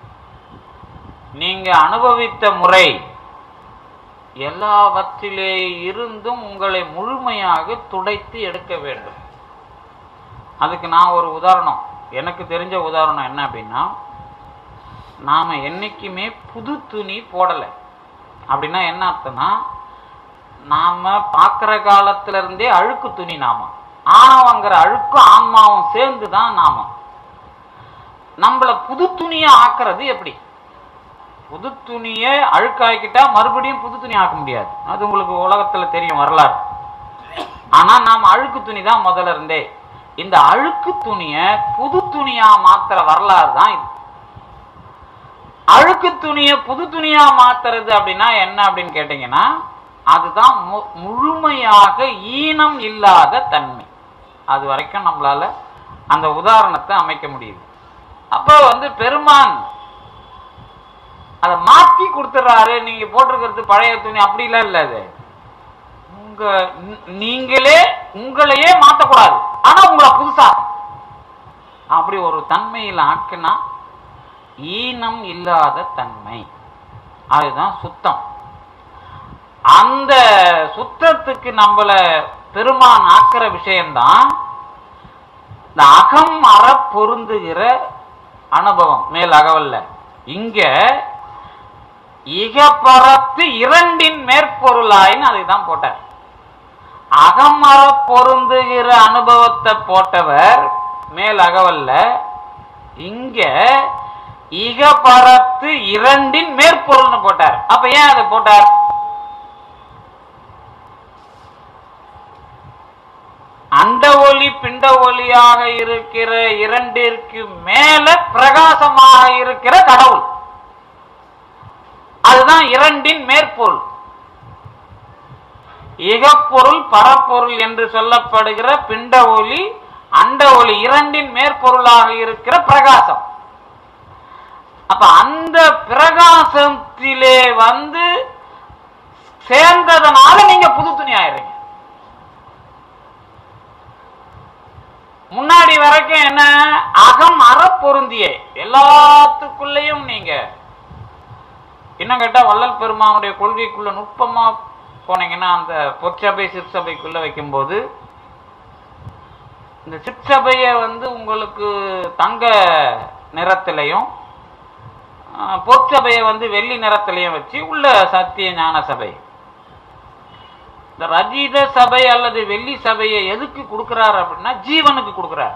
நீங்க அனுபவித்த முறை எல்லாவற்றிலே இருந்தும் உங்களை முழுமையாக துடைத்து எடுக்க வேண்டும் அதுக்கு நான் ஒரு உதாரணம் எனக்கு தெரிஞ்ச உதாரணம் என்ன அப்படின்னா நாம என்னைக்குமே புது துணி போடலை அப்படின்னா என்ன அர்த்தம்னா நாம பார்க்குற காலத்துல இருந்தே அழுக்கு துணி நாம ஆணவங்கிற அழுக்கும் ஆன்மாவும் சேர்ந்து தான் நாம நம்மள புது துணியை ஆக்குறது எப்படி புது துணியை அழுக்காக்கிட்டா மறுபடியும் புது துணி ஆக்க முடியாது அது உங்களுக்கு உலகத்துல தெரியும் வரலாறு ஆனா நாம் அழுக்கு துணி தான் முதல்ல இருந்தே இந்த அழுக்கு துணியை புது துணியா மாத்துற வரலாறு தான் இது அழுக்கு துணியை புது துணியா மாத்துறது அப்படின்னா என்ன அப்படின்னு கேட்டீங்கன்னா அதுதான் மு- முழுமையாக ஈனம் இல்லாத தன்மை அது வரைக்கும் நம்மளால அந்த உதாரணத்தை அமைக்க முடியுது அப்போ வந்து பெருமான் அதை மாத்தி கொடுத்துறாரு நீங்க போட்டிருக்கிறது பழைய துணி அப்படிலாம் இல்ல அது உங்க நீ- நீங்களே உங்களையே மாத்தக்கூடாது ஆனா உங்களை புதுசா அப்படி ஒரு தன்மையில் ஆக்கினா ஈனம் இல்லாத தன்மை அதுதான் சுத்தம் அந்த சுத்தத்துக்கு நம்மள பெருமான் ஆக்கிற விஷயம்தான் இந்த அகம் அற பொருந்துகிற அனுபவம் மேல் அகவல்ல இங்க இகப்பரத்து இரண்டின் மேற்பொருளாயின்னு அதுதான் போட்டார் அகமர பொருந்துகிற அனுபவத்தை போட்டவர் மேல் அகவல்ல இங்க இகபரத்து இரண்டின் மேற்பொருள்னு போட்டார் அப்ப ஏன் அதை போட்டார் அண்ட ஒளி பிண்ட ஒளியாக இருக்கிற இரண்டிற்கு மேல பிரகாசமாக இருக்கிற கடவுள் அதுதான் இரண்டின் மேற்பொருள் இகப்பொருள் பரப்பொருள் என்று சொல்லப்படுகிற பிண்ட ஒளி அண்ட ஒளி இரண்டின் மேற்பொருளாக இருக்கிற பிரகாசம் அப்ப அந்த பிரகாசத்திலே வந்து சேர்ந்ததனால நீங்க புது துணி ஆயிடுறீங்க முன்னாடி வரைக்கும் என்ன அகம் அற பொருந்திய எல்லாத்துக்குள்ளேயும் நீங்க இன்னும் கேட்டா வள்ளல் பெருமானுடைய கொள்கைக்குள்ள நுட்பமா போனீங்கன்னா அந்த பொற்சபை சிற்சபைக்குள்ள வைக்கும்போது இந்த சிற்சபையை வந்து உங்களுக்கு தங்க நிறத்திலையும் ஆஹ், பொற்சபையை வந்து வெள்ளி நிறத்திலையும் வச்சு உள்ள சத்திய ஞான சபை இந்த ரஜித சபை அல்லது வெள்ளி சபையை எதுக்கு கொடுக்கிறார் அப்படின்னா ஜீவனுக்கு கொடுக்கிறார்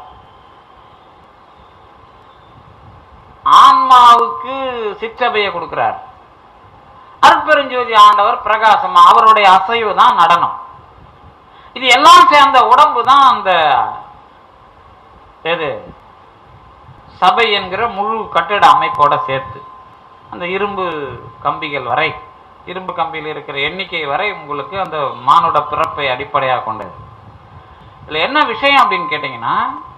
ஆன்மாவுக்கு சிற்றபையை கொடுக்கிறார் அற்பெருஞ்சோதி ஆண்டவர் பிரகாசமா அவருடைய அசைவு தான் நடனம் இது எல்லாம் சேர்ந்த உடம்பு தான் அந்த எது சபை என்கிற முழு கட்டிட அமைப்போட சேர்த்து அந்த இரும்பு கம்பிகள் வரை இரும்பு கம்பியில் இருக்கிற எண்ணிக்கை வரை உங்களுக்கு அந்த மானுட பிறப்பை அடிப்படையாக கொண்டது இதுல என்ன விஷயம் அப்படின்னு கேட்டீங்கன்னா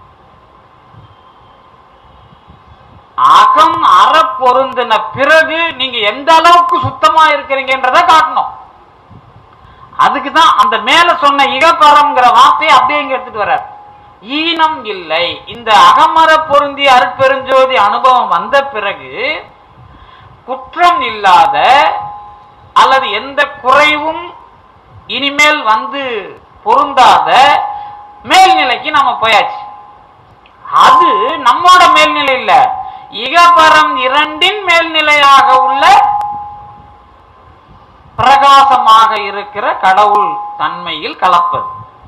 அகம் அற பொருந்தின பிறகு நீங்க எந்த அளவுக்கு சுத்தமா இருக்கிறீங்கன்றத காட்டணும் அதுக்கு தான் அந்த மேல சொன்ன இகப்பரம்ங்கிற வார்த்தையை அப்படியே இங்க எடுத்துட்டு வர்றார் ஈனம் இல்லை இந்த அகமர பொருந்தி அருட்பெருஞ்சோதி அனுபவம் வந்த பிறகு குற்றம் இல்லாத அல்லது எந்த குறைவும் இனிமேல் வந்து பொருந்தாத மேல்நிலைக்கு நம்ம போயாச்சு அது நம்மோட மேல்நிலை இல்ல இகபரம் இரண்டின் மேல்நிலையாக உள்ள பிரகாசமாக இருக்கிற கடவுள் தன்மையில் கலப்பது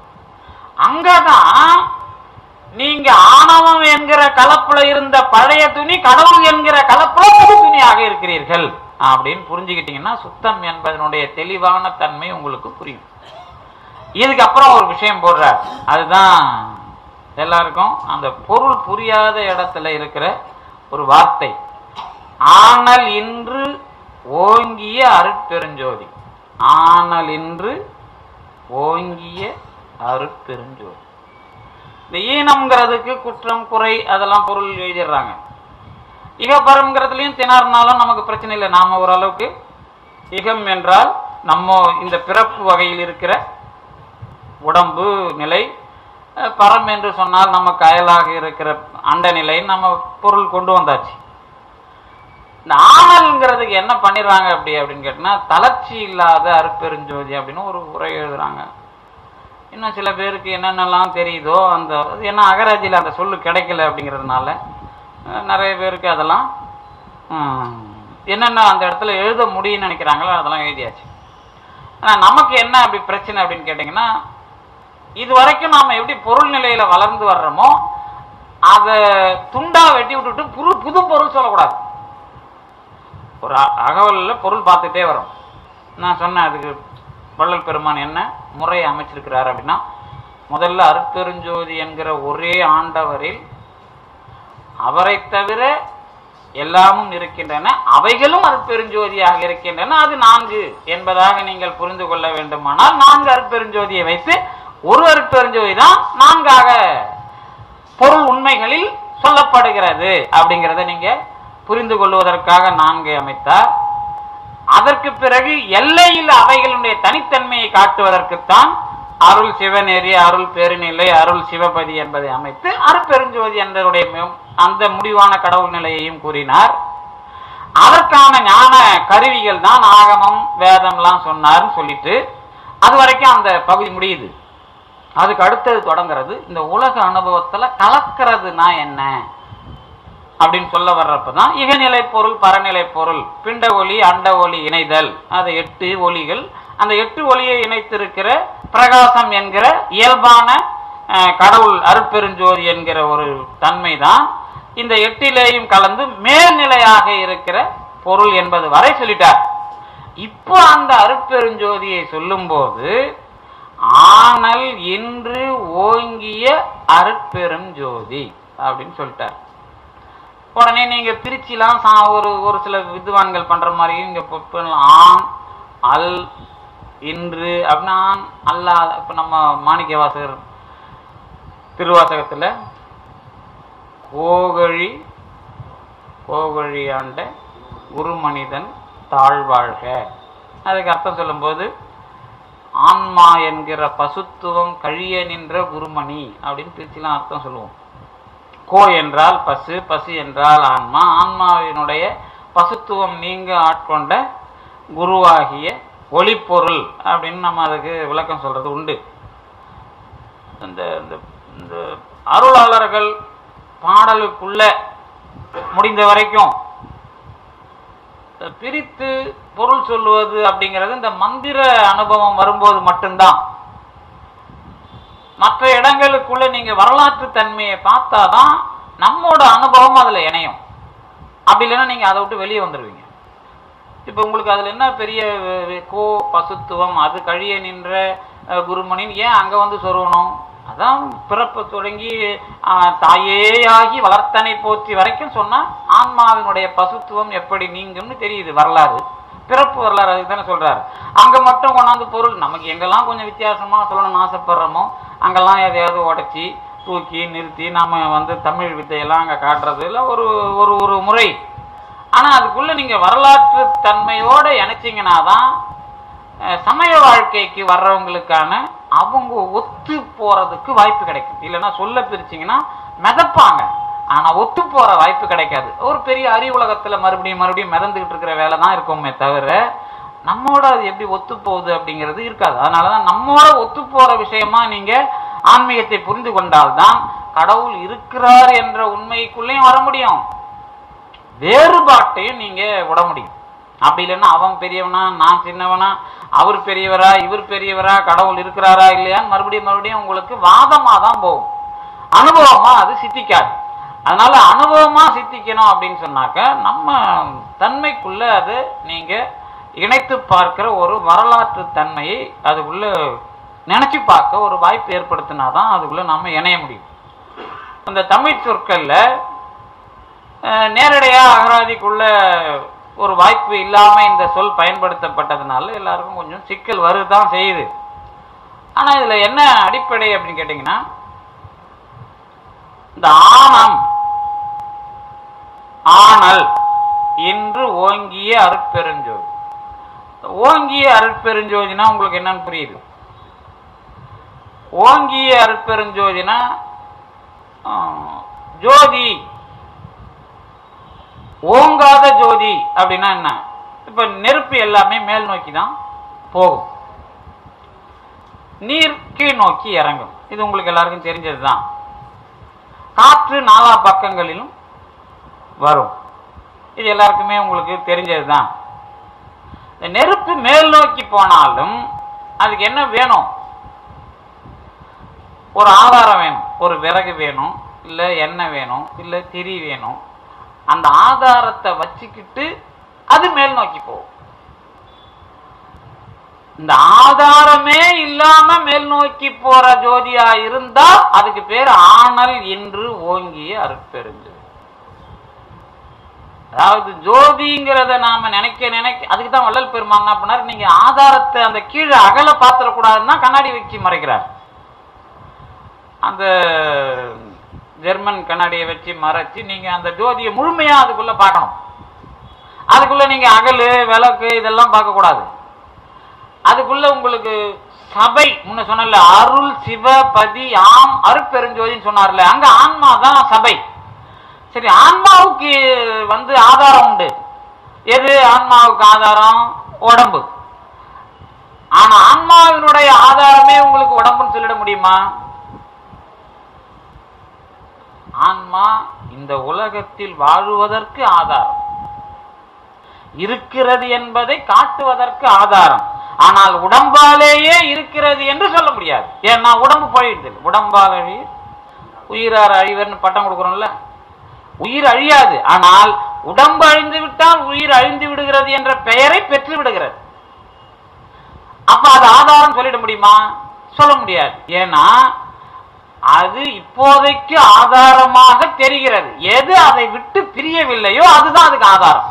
அங்கதான் நீங்க ஆணவம் என்கிற கலப்புல இருந்த பழைய துணி கடவுள் என்கிற கலப்புல புது துணியாக இருக்கிறீர்கள் அப்படின்னு புரிஞ்சுக்கிட்டீங்கன்னா சுத்தம் என்பதனுடைய தெளிவான தன்மை உங்களுக்கு புரியும் இதுக்கு அப்புறம் ஒரு விஷயம் போடுறார் அதுதான் எல்லாருக்கும் அந்த பொருள் புரியாத இடத்துல இருக்கிற ஒரு வார்த்தை ஆனல் இன்று ஓங்கிய அருட்பெருஞ்சோதி ஆனல் இன்று ஓங்கிய அருட்பெருஞ்சோதி இந்த ஈனம்ங்கிறதுக்கு குற்றம் குறை அதெல்லாம் பொருள் எழுதிடுறாங்க இகபரம்ங்கிறதுலையும் திணறினாலும் நமக்கு பிரச்சனை இல்லை நாம ஓரளவுக்கு இகம் என்றால் நம்ம இந்த பிறப்பு வகையில் இருக்கிற உடம்பு நிலை அஹ், பரம் என்று சொன்னால் நமக்கு அயலாக இருக்கிற அண்ட நிலை நம்ம பொருள் கொண்டு வந்தாச்சு இந்த ஆனல்ங்கிறதுக்கு என்ன பண்ணிடுறாங்க அப்படி அப்படின்னு கேட்டினா தளர்ச்சி இல்லாத அருப்பெருஞ்சோதி அப்படின்னு ஒரு உரை எழுதுறாங்க இன்னும் சில பேருக்கு என்னென்னலாம் தெரியுதோ அந்த அது என்ன அகராஜியில் அந்த சொல்லு கிடைக்கல அப்படிங்கிறதுனால அஹ், நிறைய பேருக்கு அதெல்லாம் ஹம், என்னென்ன அந்த இடத்துல எழுத முடியும்னு நினைக்கிறாங்களோ அதெல்லாம் எழுதியாச்சு ஆனால் நமக்கு என்ன அப்படி பிரச்சனை அப்படின்னு கேட்டிங்கன்னா இது வரைக்கும் நாம எப்படி பொருள் நிலையில வளர்ந்து வர்றோமோ அதை துண்டா வெட்டி விட்டுட்டு புது புது பொருள் சொல்லக்கூடாது ஒரு அ- அகவல்ல பொருள் பார்த்துட்டே வரும் நான் சொன்னேன் அதுக்கு வள்ளல் பெருமான் என்ன முறையை அமைச்சிருக்கிறார் அப்படின்னா முதல்ல அருட்பெருஞ்சோதி என்கிற ஒரே ஆண்டவரில் அவரை தவிர எல்லாமும் இருக்கின்றன அவைகளும் அருட்பெருஞ்சோதியாக இருக்கின்றன அது நான்கு என்பதாக நீங்கள் புரிந்து கொள்ள வேண்டுமானால் நான்கு அருட்பெருஞ்சோதியை வைத்து ஒரு அருட்பெருஞ்சோதி தான் நான்காக பொருள் உண்மைகளில் சொல்லப்படுகிறது அப்படிங்கிறத நீங்க புரிந்து கொள்வதற்காக நான்கு அமைத்தார் அதற்கு பிறகு எல்லையில் அவைகளுடைய தனித்தன்மையை காட்டுவதற்குத்தான் அருள் சிவநெறி அருள் பெருநிலை அருள் சிவபதி என்பதை அமைத்து அருட்பெருஞ்சோதி என்பதனுடைய மு- அந்த முடிவான கடவுள் நிலையையும் கூறினார் அதற்கான ஞான கருவிகள் தான் ஆகமம் வேதம்லாம் சொன்னார்னு சொல்லிட்டு அது வரைக்கும் அந்த பகுதி முடியுது அதுக்கு அடுத்தது தொடங்குறது இந்த உலக அனுபவத்துல கலக்கிறதுனா என்ன அப்படின்னு சொல்ல வர்றப்பதான் இகநிலை பொருள் பரநிலை பொருள் பிண்ட ஒளி அண்ட ஒளி இணைதல் அது எட்டு ஒளிகள் அந்த எட்டு ஒளியை இணைத்திருக்கிற பிரகாசம் என்கிற இயல்பான அஹ், கடவுள் அருட்பெருஞ்சோதி என்கிற ஒரு தன்மை தான் இந்த எட்டிலேயும் கலந்து மேல்நிலையாக இருக்கிற பொருள் என்பது வரை சொல்லிட்டார் இப்போ அந்த அருட்பெருஞ்சோதியை சொல்லும்போது ஆனல் இன்று ஓங்கிய அருட்பெரும் ஜோதி அப்படின்னு சொல்லிட்டார் உடனே நீங்க பிரிச்சுலாம் சா- ஒரு ஒரு சில வித்வான்கள் பண்ற மாதிரியும் இங்க ப- பண்ணலாம். ஆண் அல் இன்று அப்படின்னா ஆண் அல்லாத இப்ப நம்ம மாணிக்க வாசகர் திருவாசகத்துல கோகழி கோகழி ஆண்ட குருமனிதன் தாழ்வாழ்க அதுக்கு அர்த்தம் சொல்லும்போது ஆன்மா என்கிற பசுத்துவம் கழிய நின்ற குருமணி அப்படின்னு பிரிச்சுலாம் அர்த்தம் சொல்லுவோம் கோ என்றால் பசு பசு என்றால் ஆன்மா ஆன்மாவினுடைய பசுத்துவம் நீங்க ஆட்கொண்ட குருவாகிய ஒளிப்பொருள் அப்படின்னு நம்ம அதுக்கு விளக்கம் சொல்றது உண்டு இந்த இந்த இந்த அருளாளர்கள் பாடலுக்குள்ள முடிந்த வரைக்கும் பிரித்து பொருள் சொல்லுவது அப்படிங்கிறது இந்த மந்திர அனுபவம் வரும்போது மட்டும்தான் மற்ற இடங்களுக்குள்ள நீங்க வரலாற்று தன்மையை பார்த்தாதான் நம்மோட அனுபவம் அதுல இணையும் அப்படி இல்லைன்னா நீங்க அதை விட்டு வெளியே வந்துடுவீங்க இப்ப உங்களுக்கு அதுல என்ன பெரிய அஹ், கோ பசுத்துவம் அது கழிய நின்ற அஹ், குருமணின்னு ஏன் அங்க வந்து சொருகணும் அதான் பிறப்பு தொடங்கி அஹ், தாயேயாகி வளர்த்தனை போற்றி வரைக்கும் சொன்னா ஆன்மாவினுடைய பசுத்துவம் எப்படி நீங்கும்னு தெரியுது வரலாறு பிறப்பு வரலாறு அதுக்கு தானே சொல்றாரு அங்க மட்டும் கொண்டாந்து பொருள் நமக்கு எங்கெல்லாம் கொஞ்சம் வித்தியாசமா சொல்லணும்னு ஆசைப்படுறோமோ அங்கெல்லாம் எதையாவது உடைச்சி தூக்கி நிறுத்தி நாம வந்து தமிழ் வித்தையெல்லாம் அங்க காட்டுறது இல்லை ஒரு ஒரு ஒரு முறை ஆனா அதுக்குள்ள நீங்க வரலாற்று தன்மையோட இணைச்சிங்கன்னா தான் அஹ், சமய வாழ்க்கைக்கு வர்றவங்களுக்கான அவங்க ஒத்து போறதுக்கு வாய்ப்பு கிடைக்கும் இல்லைன்னா சொல்ல பிரிச்சிங்கன்னா மிதப்பாங்க ஆனா ஒத்து போற வாய்ப்பு கிடைக்காது ஒரு பெரிய அறிவுலகத்துல மறுபடியும் மறுபடியும் மிதந்துகிட்டு இருக்கிற வேலை தான் இருக்குமே தவிர நம்மோட அது எப்படி ஒத்து போகுது அப்படிங்கிறது இருக்காது அதனாலதான் நம்மோட ஒத்து போற விஷயமா நீங்க ஆன்மீகத்தை புரிந்து கொண்டால்தான் கடவுள் இருக்கிறார் என்ற உண்மைக்குள்ளேயும் வர முடியும் வேறுபாட்டையும் நீங்க விட முடியும் அப்படி இல்லைன்னா அவன் பெரியவனா நான் சின்னவனா அவர் பெரியவரா இவர் பெரியவரா கடவுள் இருக்கிறாரா இல்லையான்னு மறுபடியும் மறுபடியும் உங்களுக்கு வாதமா தான் போகும் அனுபவமா அது சித்திக்காது அதனால அனுபவமா சித்திக்கணும் அப்படின்னு சொன்னாக்க நம்ம தன்மைக்குள்ள அது நீங்க இணைத்து பார்க்கிற ஒரு வரலாற்று தன்மையை அதுக்குள்ள நினைச்சு பார்க்க ஒரு வாய்ப்பு ஏற்படுத்தினாதான் அதுக்குள்ள நம்ம இணைய முடியும் அந்த தமிழ் சொற்கள்ல அஹ், நேரடியா அகராதிக்குள்ள ஒரு வாய்ப்பு இல்லாம இந்த சொல் பயன்படுத்தப்பட்டதுனால எல்லாருக்கும் கொஞ்சம் சிக்கல் வருதான் செய்யுது ஆனா இதுல என்ன அடிப்படை அப்படின்னு கேட்டீங்கன்னா இந்த ஆணம் ஆணல் என்று ஓங்கிய அருட்பெருஞ்சோதி ஓங்கிய அருட்பெருஞ்சோதினா உங்களுக்கு என்னன்னு புரியுது ஓங்கிய அருட்பெருஞ்சோதினா ஆஹ், ஜோதி ஓங்காத ஜோதி அப்படின்னா என்ன இப்ப நெருப்பு எல்லாமே மேல் நோக்கி தான் போகும் நீர் கீழ் நோக்கி இறங்கும் இது உங்களுக்கு எல்லாருக்கும் தெரிஞ்சதுதான் காற்று நாலா பக்கங்களிலும் வரும் இது எல்லாருக்குமே உங்களுக்கு தெரிஞ்சதுதான் இந்த நெருப்பு மேல் நோக்கி போனாலும் அதுக்கு என்ன வேணும் ஒரு ஆதாரம் வேணும் ஒரு விறகு வேணும் இல்ல எண்ணெய் வேணும் இல்ல திரி வேணும் அந்த ஆதாரத்தை வச்சுக்கிட்டு அது மேல் நோக்கி போகும் இந்த ஆதாரமே இல்லாம மேல் நோக்கி போற ஜோதியா இருந்தா அதுக்கு பேர் ஆணல் என்று ஓங்கிய அருட்பெருஞ்சோதி அதாவது ஜோதிங்கிறத நாம நினைக்க நினைக்க அதுக்கு தான் வள்ளல் பெருமான் என்ன பண்ணார் நீங்க ஆதாரத்தை அந்த கீழே அகல பாத்திரக்கூடாதுன்னா கண்ணாடி வச்சு மறைக்கிறார் அந்த ஜெர்மன் கண்ணாடியை வச்சு மறைச்சு நீங்க அந்த ஜோதியை முழுமையா அதுக்குள்ள பார்க்கணும் அதுக்குள்ள நீங்க அகலு விளக்கு இதெல்லாம் பார்க்க கூடாது அதுக்குள்ள உங்களுக்கு சபை முன்ன சொன்னல அருள் சிவ பதி ஆம் அருட்பெருஞ்சோதின்னு சொன்னார்ல அங்க ஆன்மா தான் சபை சரி ஆன்மாவுக்கு வந்து ஆதாரம் உண்டு எது ஆன்மாவுக்கு ஆதாரம் உடம்பு ஆனா ஆன்மாவினுடைய ஆதாரமே உங்களுக்கு உடம்புன்னு சொல்லிட முடியுமா ஆன்மா இந்த உலகத்தில் வாழுவதற்கு ஆதாரம் இருக்கிறது என்பதை காட்டுவதற்கு ஆதாரம் ஆனால் உடம்பாலேயே இருக்கிறது என்று சொல்ல முடியாது ஏன்னா உடம்பு போயிடுது உடம்பால் அழிய உயிரார் அழிவர்னு பட்டம் கொடுக்குறோம்ல உயிர் அழியாது ஆனால் உடம்பு அழிந்து விட்டால் உயிர் அழிந்து விடுகிறது என்ற பெயரை பெற்று விடுகிறது அப்ப அது ஆதாரம் சொல்லிட முடியுமா சொல்ல முடியாது ஏன்னா அது இப்போதைக்கு ஆதாரமாக தெரிகிறது எது அதை விட்டு பிரியவில்லையோ அதுதான் அதுக்கு ஆதாரம்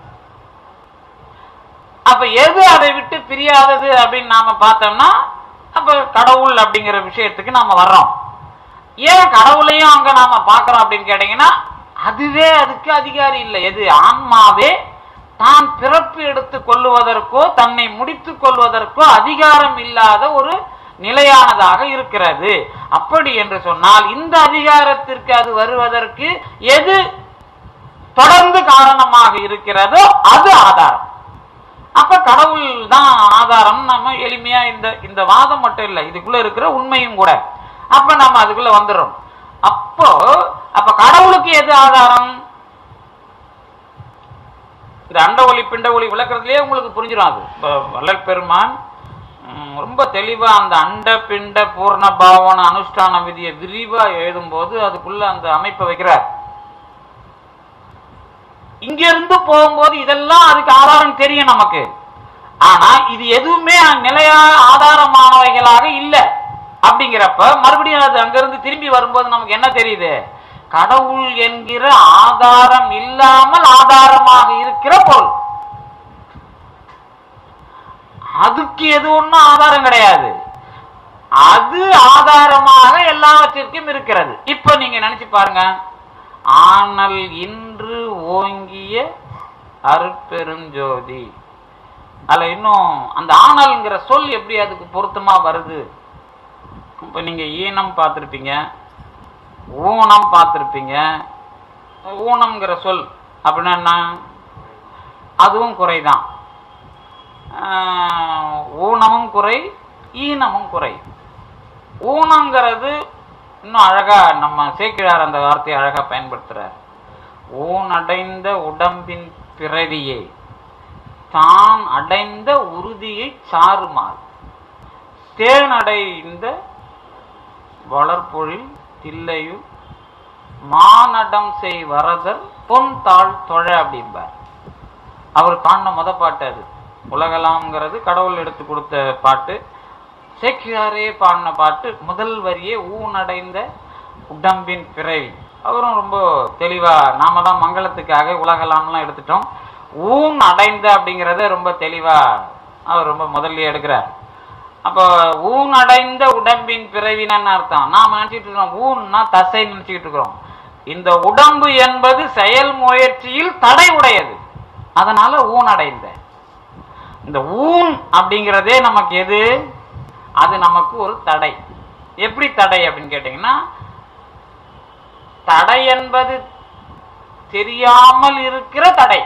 அப்ப எது அதை விட்டு பிரியாதது அப்படின்னு நாம பார்த்தோம்னா அப்ப கடவுள் அப்படிங்கிற விஷயத்துக்கு நாம வர்றோம் ஏன் கடவுளையும் அங்க நாம பார்க்கறோம் அப்படின்னு கேட்டீங்கன்னா அதுவே அதுக்கு அதிகாரி இல்லை எது ஆன்மாவே தான் பிறப்பு எடுத்து கொள்ளுவதற்கோ தன்னை முடித்துக் கொள்வதற்கோ அதிகாரம் இல்லாத ஒரு நிலையானதாக இருக்கிறது அப்படி என்று சொன்னால் இந்த அதிகாரத்திற்கு அது வருவதற்கு எது தொடர்ந்து காரணமாக இருக்கிறதோ அது ஆதாரம் அப்ப கடவுள் தான் ஆதாரம் நம்ம எளிமையா இந்த இந்த வாதம் மட்டும் இல்லை இதுக்குள்ள இருக்கிற உண்மையும் கூட அப்ப நம்ம அதுக்குள்ள வந்துடுறோம் அப்போ அப்ப கடவுளுக்கு எது ஆதாரம் இது அண்ட ஒளி பிண்ட ஒளி விளக்குறதுலயே உங்களுக்கு புரிஞ்சிடும் அது இப்ப வள்ளல் பெருமான் ம், ரொம்ப தெளிவா அந்த அண்ட பிண்ட பூர்ண பாவன அனுஷ்டான விதியை விரிவா எழுதும்போது அதுக்குள்ள அந்த அமைப்பை வைக்கிறார் இங்க இருந்து போகும்போது இதெல்லாம் அதுக்கு ஆதாரம் தெரியும் நமக்கு ஆனா இது எதுவுமே நிலையா ஆதாரமானவைகளாக இல்ல அப்படிங்கிறப்ப மறுபடியும் அது அங்கிருந்து திரும்பி வரும்போது நமக்கு என்ன தெரியுது கடவுள் என்கிற ஆதாரம் இல்லாமல் ஆதாரமாக இருக்கிற பொருள் அதுக்கு எது ஒண்ணும் ஆதாரம் கிடையாது அது ஆதாரமாக எல்லாவற்றிற்கும் இருக்கிறது இப்ப நீங்க நினைச்சு பாருங்க ஆனல் இன்று ஓங்கிய அருட்பெருஞ்சோதி அதுல இன்னும் அந்த ஆனல்ங்கிற சொல் எப்படி அதுக்கு பொருத்தமா வருது இப்ப நீங்க ஈனம் பார்த்திருப்பீங்க ஊனம் பார்த்திருப்பீங்க ஊனம்ங்கிற சொல் அப்படின்னா என்ன அதுவும் குறைதான் ஆஹ், ஊனமும் குறை ஈனமும் குறை ஊனங்கிறது இன்னும் அழகா நம்ம சேக்கிழார் அந்த வார்த்தையை அழகா பயன்படுத்துறார் ஊனடைந்த உடம்பின் பிறவியே தான் அடைந்த உறுதியை சாருமாறு தேனடைந்த வளர்பொழில் தில்லையு மானடம் செய் வரதர் பொன் தாழ் தொழ அப்படிம்பார் அவர் பாடின முத பாட்டு அது உலகலாம்ங்கிறது கடவுள் எடுத்து கொடுத்த பாட்டு சேக்கியாரே பாடின பாட்டு முதல் வரியே ஊனடைந்த உடம்பின் பிறவி அவரும் ரொம்ப தெளிவா நாம தான் மங்களத்துக்காக உலகலாம்லாம் எடுத்துட்டோம் ஊன் அடைந்த அப்படிங்கிறத ரொம்ப தெளிவா அவர் ரொம்ப முதல்லயே எடுக்கிறார் அப்போ ஊன் அடைந்த உடம்பின் பிறவினன்னு அர்த்தம் நாம நினைச்சிட்டு இருக்கோம் ஊன்னா தசை நினைச்சுக்கிட்டு இருக்கிறோம் இந்த உடம்பு என்பது செயல் முயற்சியில் தடை உடையது அதனால ஊன் அடைந்த இந்த ஊன் அப்படிங்கிறதே நமக்கு எது அது நமக்கு ஒரு தடை எப்படி தடை அப்படின்னு கேட்டீங்கன்னா தடை என்பது தெரியாமல் இருக்கிற தடை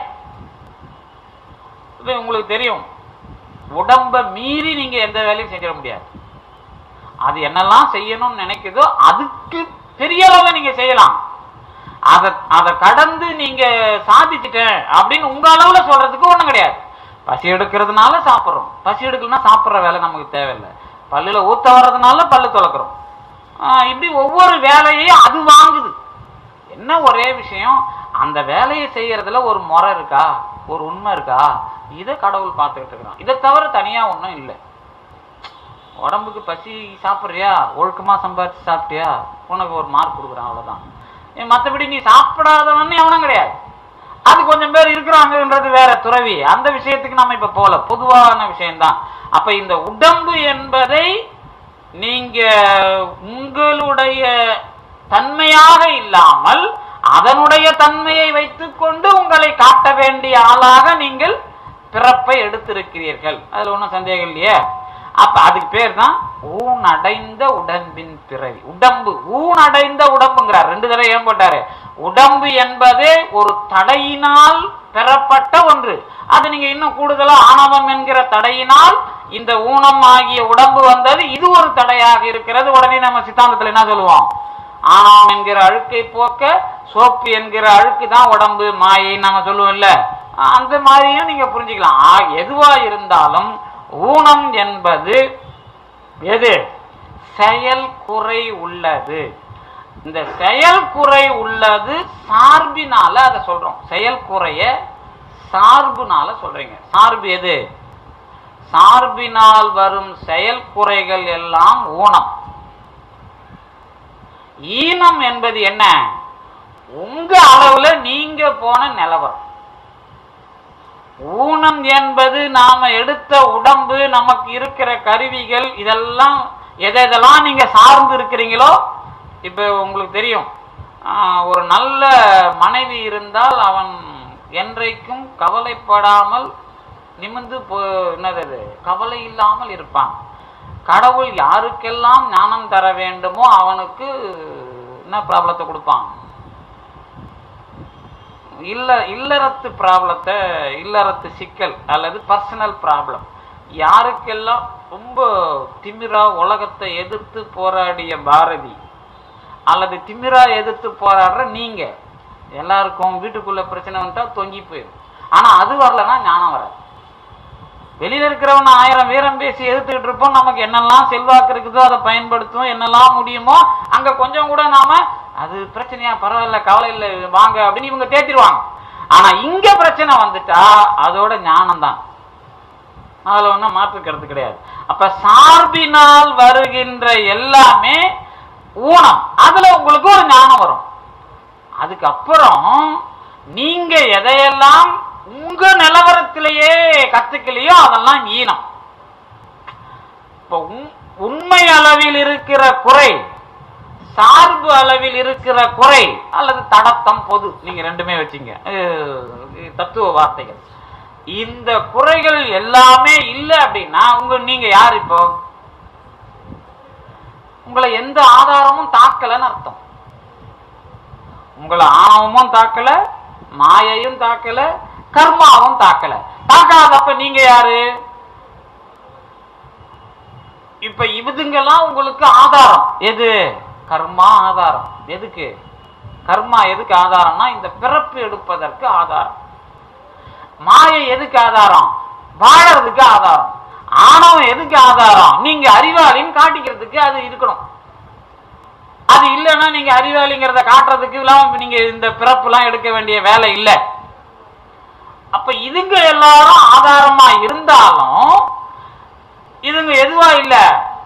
இது உங்களுக்கு தெரியும் உடம்ப மீறி நீங்க எந்த வேலையும் செஞ்சிட முடியாது அது என்னெல்லாம் செய்யணும்னு நினைக்குதோ அதுக்கு பெரிய அளவுல நீங்க செய்யலாம் அத அதை கடந்து நீங்க சாதிச்சிட்டேன் அப்படின்னு உங்க அளவுல சொல்றதுக்கு ஒண்ணும் கிடையாது பசி எடுக்கிறதுனால சாப்பிட்றோம் பசி எடுக்கலன்னா சாப்பிட்ற வேலை நமக்கு தேவையில்லை பல்லுல ஊத்த வர்றதுனால பல்லு துளக்குறோம் ஆஹ் இப்படி ஒவ்வொரு வேலையையும் அது வாங்குது என்ன ஒரே விஷயம் அந்த வேலையை செய்யறதுல ஒரு முறை இருக்கா ஒரு உண்மை இருக்கா இதை கடவுள் பார்த்துக்கிட்டு இருக்கிறான் இதை தவிர தனியா ஒன்றும் இல்லை உடம்புக்கு பசி சாப்பிட்றியா ஒழுக்கமா சம்பாதிச்சு சாப்பிட்டியா உனக்கு ஒரு மார்க் கொடுக்குறான் அவ்வளவுதான் ஏன் மத்தபடி நீ சாப்பிடாதவன்னு எவனும் கிடையாது அது கொஞ்சம் பேர் இருக்கிறாங்கன்றது வேற துறவி அந்த விஷயத்துக்கு நம்ம இப்ப போல பொதுவான விஷயம்தான் அப்ப இந்த உடம்பு என்பதை நீங்க உங்களுடைய தன்மையாக இல்லாமல் அதனுடைய தன்மையை வைத்துக்கொண்டு உங்களை காட்ட வேண்டிய ஆளாக நீங்கள் பிறப்பை எடுத்திருக்கிறீர்கள் அதுல ஒன்றும் சந்தேகம் இல்லையே அப்ப அதுக்கு பேர் தான் ஊன் அடைந்த உடம்பின் பிறவி உடம்பு ஊன் அடைந்த உடம்புங்கிறார் ரெண்டு தடவை ஏன் போட்டாரு உடம்பு என்பதே ஒரு தடையினால் பெறப்பட்ட ஒன்று அது நீங்க இன்னும் கூடுதலா ஆணவம் என்கிற தடையினால் இந்த ஊனம் ஆகிய உடம்பு வந்தது இது ஒரு தடையாக இருக்கிறது உடனே நம்ம சித்தாந்தத்துல என்ன சொல்லுவோம் ஆணவம் என்கிற அழுக்கை போக்க சோப்பு என்கிற அழுக்கு தான் உடம்பு மாயை நம்ம சொல்லுவோம்ல அந்த மாதிரியும் நீங்க புரிஞ்சுக்கலாம் ஆ, எதுவா இருந்தாலும் ஊனம் என்பது எது செயல் குறை உள்ளது இந்த செயல் குறை உள்ளது சார்பினால அதை சொல்றோம் செயல் குறைய சார்புனால சொல்றீங்க சார்பு எது சார்பினால் வரும் செயல் குறைகள் எல்லாம் ஊனம் ஈனம் என்பது என்ன உங்க அளவுல நீங்க போன நிலவரம் ஊனம் என்பது நாம எடுத்த உடம்பு நமக்கு இருக்கிற கருவிகள் இதெல்லாம் எதை எதெல்லாம் நீங்க சார்ந்து இருக்கிறீங்களோ இப்ப உங்களுக்கு தெரியும் ஆஹ், ஒரு நல்ல மனைவி இருந்தால் அவன் என்றைக்கும் கவலைப்படாமல் நிமிர்ந்து போ என்னது அது? கவலை இல்லாமல் இருப்பான் கடவுள் யாருக்கெல்லாம் ஞானம் தர வேண்டுமோ அவனுக்கு என்ன ப்ராப்ளத்தை கொடுப்பான் இல்ல இல்லறத்து ப்ராப்ளத்தை இல்லறத்து சிக்கல் அல்லது பர்சனல் ப்ராப்ளம் யாருக்கெல்லாம் ரொம்ப திமிரா உலகத்தை எதிர்த்து போராடிய பாரதி அல்லது திமிரா எதிர்த்து போராடுற நீங்க எல்லாருக்கும் வீட்டுக்குள்ள பிரச்சனை வந்துட்டா தொங்கி போயிடும் ஆனா அது வரலன்னா ஞானம் வராது வெளியில இருக்கிறவன் ஆயிரம் வீரம் பேசி எதிர்த்துக்கிட்டு இருப்போம் நமக்கு என்னெல்லாம் செல்வாக்கு இருக்குதோ அதை பயன்படுத்துவோம் என்னெல்லாம் முடியுமோ அங்க கொஞ்சம் கூட நாம அது பிரச்சனையா பரவாயில்ல கவலை இல்லை வாங்க அப்படின்னு இவங்க தேத்திடுவாங்க ஆனா இங்க பிரச்சனை வந்துட்டா அதோட ஞானம் தான் அதுல ஒன்றும் மாற்று கருத்து கிடையாது அப்ப சார்பினால் வருகின்ற எல்லாமே ஊனம் அதுல உங்களுக்கு ஒரு ஞானம் வரும் அதுக்கப்புறம் நீங்க எதையெல்லாம் உங்க நிலவரத்திலேயே கத்துக்கலையோ அதெல்லாம் ஈனம் இப்போ உண்- உண்மை அளவில் இருக்கிற குறை சார்பு அளவில் இருக்கிற குறை அல்லது தடத்தம் பொது நீங்க ரெண்டுமே வச்சீங்க அஹ் தத்துவ வார்த்தைகள் இந்த குறைகள் எல்லாமே இல்லை அப்படின்னா உங்க நீங்க யார் இப்போ உங்களை எந்த ஆதாரமும் தாக்கலன்னு அர்த்தம் உங்களை ஆணவமும் தாக்கல மாயையும் தாக்கல கர்மாவும் தாக்கல தாக்காதப்ப நீங்க யாரு இப்ப இதுங்கெல்லாம் உங்களுக்கு ஆதாரம் எது கர்மா ஆதாரம் எதுக்கு கர்மா எதுக்கு ஆதாரம்னா இந்த பிறப்பு எடுப்பதற்கு ஆதாரம் மாயை எதுக்கு ஆதாரம் வாழறதுக்கு ஆதாரம் ஆணவம் எதுக்கு ஆதாரம் நீங்க அறிவாளின்னு காட்டிக்கிறதுக்கு அது இருக்கணும் அது இல்லைன்னா நீங்க அறிவாளிங்கிறத காட்டுறதுக்கு எல்லாம் நீங்க இந்த பிறப்புலாம் எடுக்க வேண்டிய வேலை இல்லை அப்ப இதுங்க எல்லாரும் ஆதாரமா இருந்தாலும் இதுங்க எதுவா இல்ல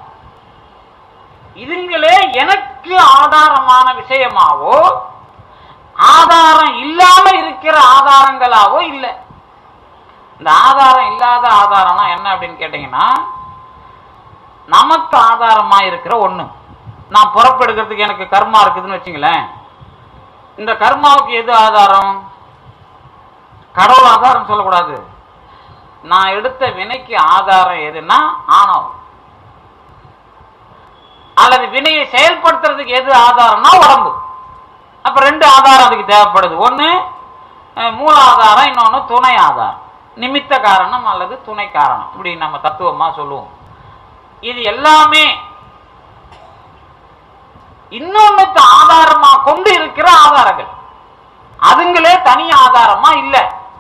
இதுங்களே எனக்கு ஆதாரமான விஷயமாவோ ஆதாரம் இல்லாம இருக்கிற ஆதாரங்களாவோ இல்லை இந்த ஆதாரம் இல்லாத ஆதாரம்னா என்ன அப்படின்னு கேட்டீங்கன்னா நமக்கு ஆதாரமா இருக்கிற ஒண்ணு நான் புறப்பெடுக்கிறதுக்கு எனக்கு கர்மா இருக்குதுன்னு வச்சுங்களேன் இந்த கர்மாவுக்கு எது ஆதாரம் கடவுள் ஆதாரம் சொல்லக்கூடாது நான் எடுத்த வினைக்கு ஆதாரம் எதுன்னா ஆணவம் அல்லது வினையை செயல்படுத்துறதுக்கு எது ஆதாரம்னா உடம்பு அப்ப ரெண்டு ஆதாரம் அதுக்கு தேவைப்படுது ஒண்ணு அஹ், மூல ஆதாரம் இன்னொன்னு துணை ஆதாரம் நிமித்த காரணம் அல்லது துணை காரணம் இப்படி நம்ம தத்துவமா சொல்லுவோம் இது எல்லாமே இன்னொன்னுக்கு ஆதாரமா கொண்டு இருக்கிற ஆதாரங்கள் அதுங்களே தனி ஆதாரமா இல்ல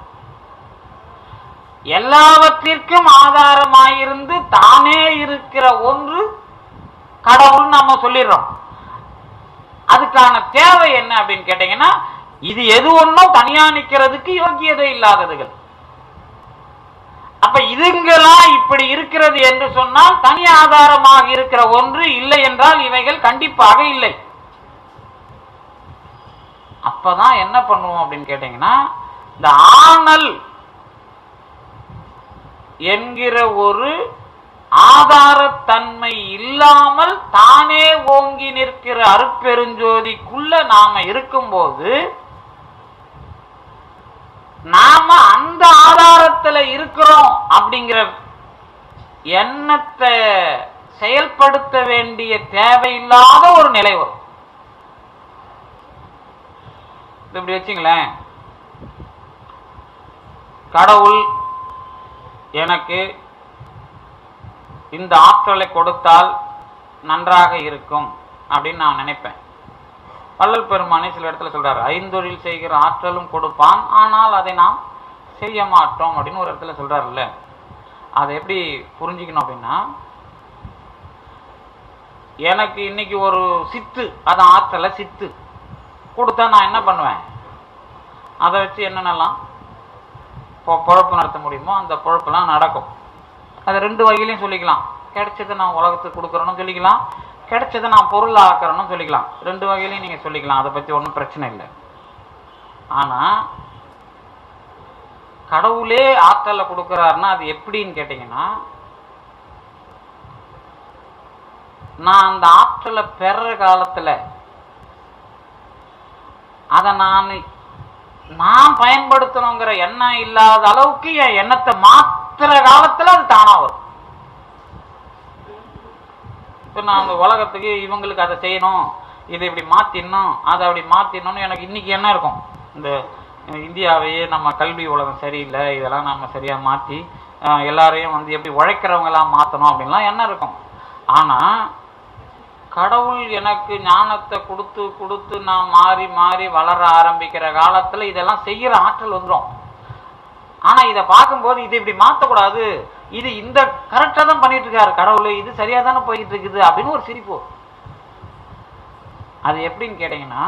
எல்லாவற்றிற்கும் ஆதாரமாயிருந்து தானே இருக்கிற ஒன்று கடவுள் நம்ம சொல்லிடுறோம் அதுக்கான தேவை என்ன அப்படின்னு கேட்டீங்கன்னா இது எது ஒன்றும் தனியா நிக்கிறதுக்கு யோக்கியதை இல்லாததுகள் அப்ப இதுங்கெல்லாம் இப்படி இருக்கிறது என்று சொன்னால் தனி ஆதாரமாக இருக்கிற ஒன்று இல்லை என்றால் இவைகள் கண்டிப்பாக இல்லை அப்பதான் என்ன பண்ணுவோம் அப்படின்னு கேட்டீங்கன்னா இந்த ஆணல் என்கிற ஒரு ஆதாரத்தன்மை இல்லாமல் தானே ஓங்கி நிற்கிற அருட்பெருஞ்சோதிக்குள்ள நாம இருக்கும்போது நாம அந்த ஆதாரத்துல இருக்கிறோம் அப்படிங்கிற எண்ணத்தை செயல்படுத்த வேண்டிய தேவையில்லாத ஒரு நிலை வரும் இப்படி வச்சுங்களேன் கடவுள் எனக்கு இந்த ஆற்றலை கொடுத்தால் நன்றாக இருக்கும் அப்படின்னு நான் நினைப்பேன் வள்ளல் பெருமானே சில இடத்துல சொல்றாரு ஐந்தொழில் செய்கிற ஆற்றலும் கொடுப்பான் ஆனால் அதை நாம் செய்ய மாட்டோம் அப்படின்னு ஒரு இடத்துல சொல்றாருல்ல அதை எப்படி புரிஞ்சுக்கணும் அப்படின்னா எனக்கு இன்னைக்கு ஒரு சித்து அதான் ஆற்றலை சித்து கொடுத்தா நான் என்ன பண்ணுவேன் அதை வச்சு என்னென்னலாம் பொ- பொழப்பு நடத்த முடியுமோ அந்த பொழப்பெல்லாம் நடக்கும் அது ரெண்டு வகையிலையும் சொல்லிக்கலாம் கிடைச்சதை நான் உலகத்துக்கு கொடுக்குறேன்னு சொல்லிக்கலாம் கிடைச்சதை நான் பொருள் ஆக்கிறேன்னு சொல்லிக்கலாம் ரெண்டு வகையிலையும் நீங்க சொல்லிக்கலாம் அதை பத்தி ஒன்றும் பிரச்சனை இல்லை ஆனா கடவுளே ஆற்றலை கொடுக்குறாருன்னா அது எப்படின்னு கேட்டீங்கன்னா நான் அந்த ஆற்றலை பெற காலத்துல அதை நான் நான் பயன்படுத்தணுங்கிற எண்ணம் இல்லாத அளவுக்கு என் எண்ணத்தை மாத்துற காலத்துல அது தானா வரும் இப்ப நான் அந்த உலகத்துக்கு இவங்களுக்கு அதை செய்யணும் இதை இப்படி மாத்திடணும் அதை அப்படி மாத்திடணும்னு எனக்கு இன்னைக்கு என்ன இருக்கும் இந்த அஹ், இந்தியாவையே நம்ம கல்வி உலகம் சரியில்லை இதெல்லாம் நம்ம சரியா மாத்தி அஹ், எல்லாரையும் வந்து எப்படி உழைக்கிறவங்களா மாத்தணும் அப்படின்லாம் என்ன இருக்கும் ஆனா கடவுள் எனக்கு ஞானத்தை கொடுத்து கொடுத்து நான் மாறி மாறி வளர ஆரம்பிக்கிற காலத்துல இதெல்லாம் செய்யற ஆற்றல் வந்துடும் ஆனா இத பார்க்கும்போது இது இப்படி மாத்தக்கூடாது இது இந்த கரெக்டா தான் பண்ணிட்டு இருக்காரு கடவுள் இது சரியா தானே போயிட்டு இருக்குது அப்படின்னு ஒரு சிரிப்பு வரும். அது எப்படின்னு கேட்டீங்கன்னா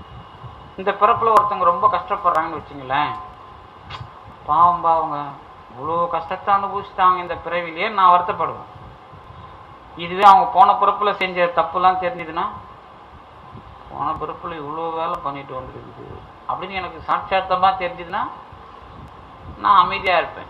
இந்த பிறப்புல ஒருத்தவங்க ரொம்ப கஷ்டப்படுறாங்கன்னு வச்சுங்களேன் பாவம் பாவங்க இவ்வளோ கஷ்டத்தை அனுபவிச்சுட்டாங்க இந்த பிறவிலேயே நான் வருத்தப்படுவேன் இதுவே அவங்க போன பிறப்புல செஞ்ச தப்புலாம் தெரிஞ்சதுன்னா போன பிறப்புல இவ்வளோ வேலை பண்ணிட்டு வந்துருக்குது அப்படின்னு எனக்கு சாட்சாத்தமா தெரிஞ்சதுன்னா நான் அமைதியா இருப்பேன்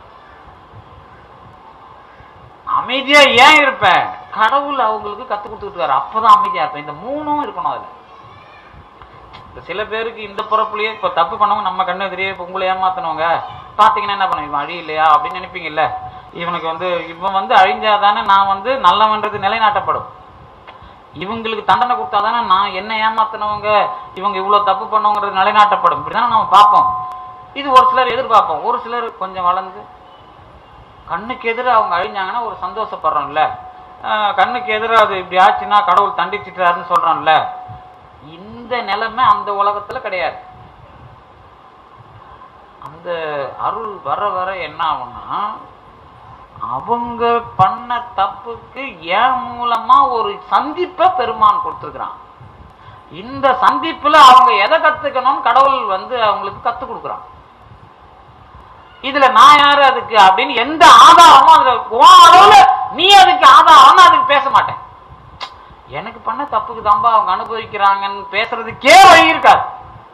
அமைதியா ஏன் இருப்பேன் கடவுள் அவங்களுக்கு கத்து கொடுத்துருக்காரு அப்பதான் அமைதியா இருப்பேன் இந்த மூணும் இருக்கணும் அதுல இப்ப சில பேருக்கு இந்த பிறப்புலயே இப்ப தப்பு பண்ணவங்க நம்ம கண்ணு எதிரியே இப்ப உங்களை ஏமாத்தினவங்க பாத்தீங்கன்னா என்ன பண்ணுவீங்க அழி இல்லையா அப்படின்னு நினைப்பீங்கல்ல இவனுக்கு வந்து இவன் வந்து அழிஞ்சாதானே நான் வந்து நல்லவன்றது நிலைநாட்டப்படும் இவங்களுக்கு தண்டனை கொடுத்தாதானே நான் என்ன ஏமாத்தினவங்க இவங்க இவ்வளவு தப்பு பண்ணவங்கிறது நிலைநாட்டப்படும் இப்படிதானே நம்ம பார்ப்போம் இது ஒரு சிலர் எதிர்பார்ப்போம் ஒரு சிலர் கொஞ்சம் வளர்ந்து கண்ணுக்கு எதிராக அவங்க அழிஞ்சாங்கன்னா ஒரு சந்தோஷப்படுறோம்ல ஆஹ் கண்ணுக்கு எதிராக அது இப்படி ஆச்சுன்னா கடவுள் தண்டிச்சிட்டாருன்னு சொல்றோம்ல இந்த நிலைமை அந்த உலகத்துல கிடையாது அந்த அருள் வர வர என்ன ஆகும்னா அவங்க பண்ண தப்புக்கு என் மூலமா ஒரு சந்திப்பை பெருமான் கொடுத்துருக்குறான் இந்த சந்திப்புல அவங்க எதை கத்துக்கணும்னு கடவுள் வந்து அவங்களுக்கு கத்து கொடுக்குறான் இதுல நான் யாரு அதுக்கு அப்படின்னு எந்த ஆதாரமும் அதுல உன் அளவுல நீ அதுக்கு ஆதாரம்னு அதுக்கு பேச மாட்டேன் எனக்கு பண்ண தப்புக்கு தான்பா அவங்க அனுபவிக்கிறாங்கன்னு பேசுறதுக்கே வழி இருக்காது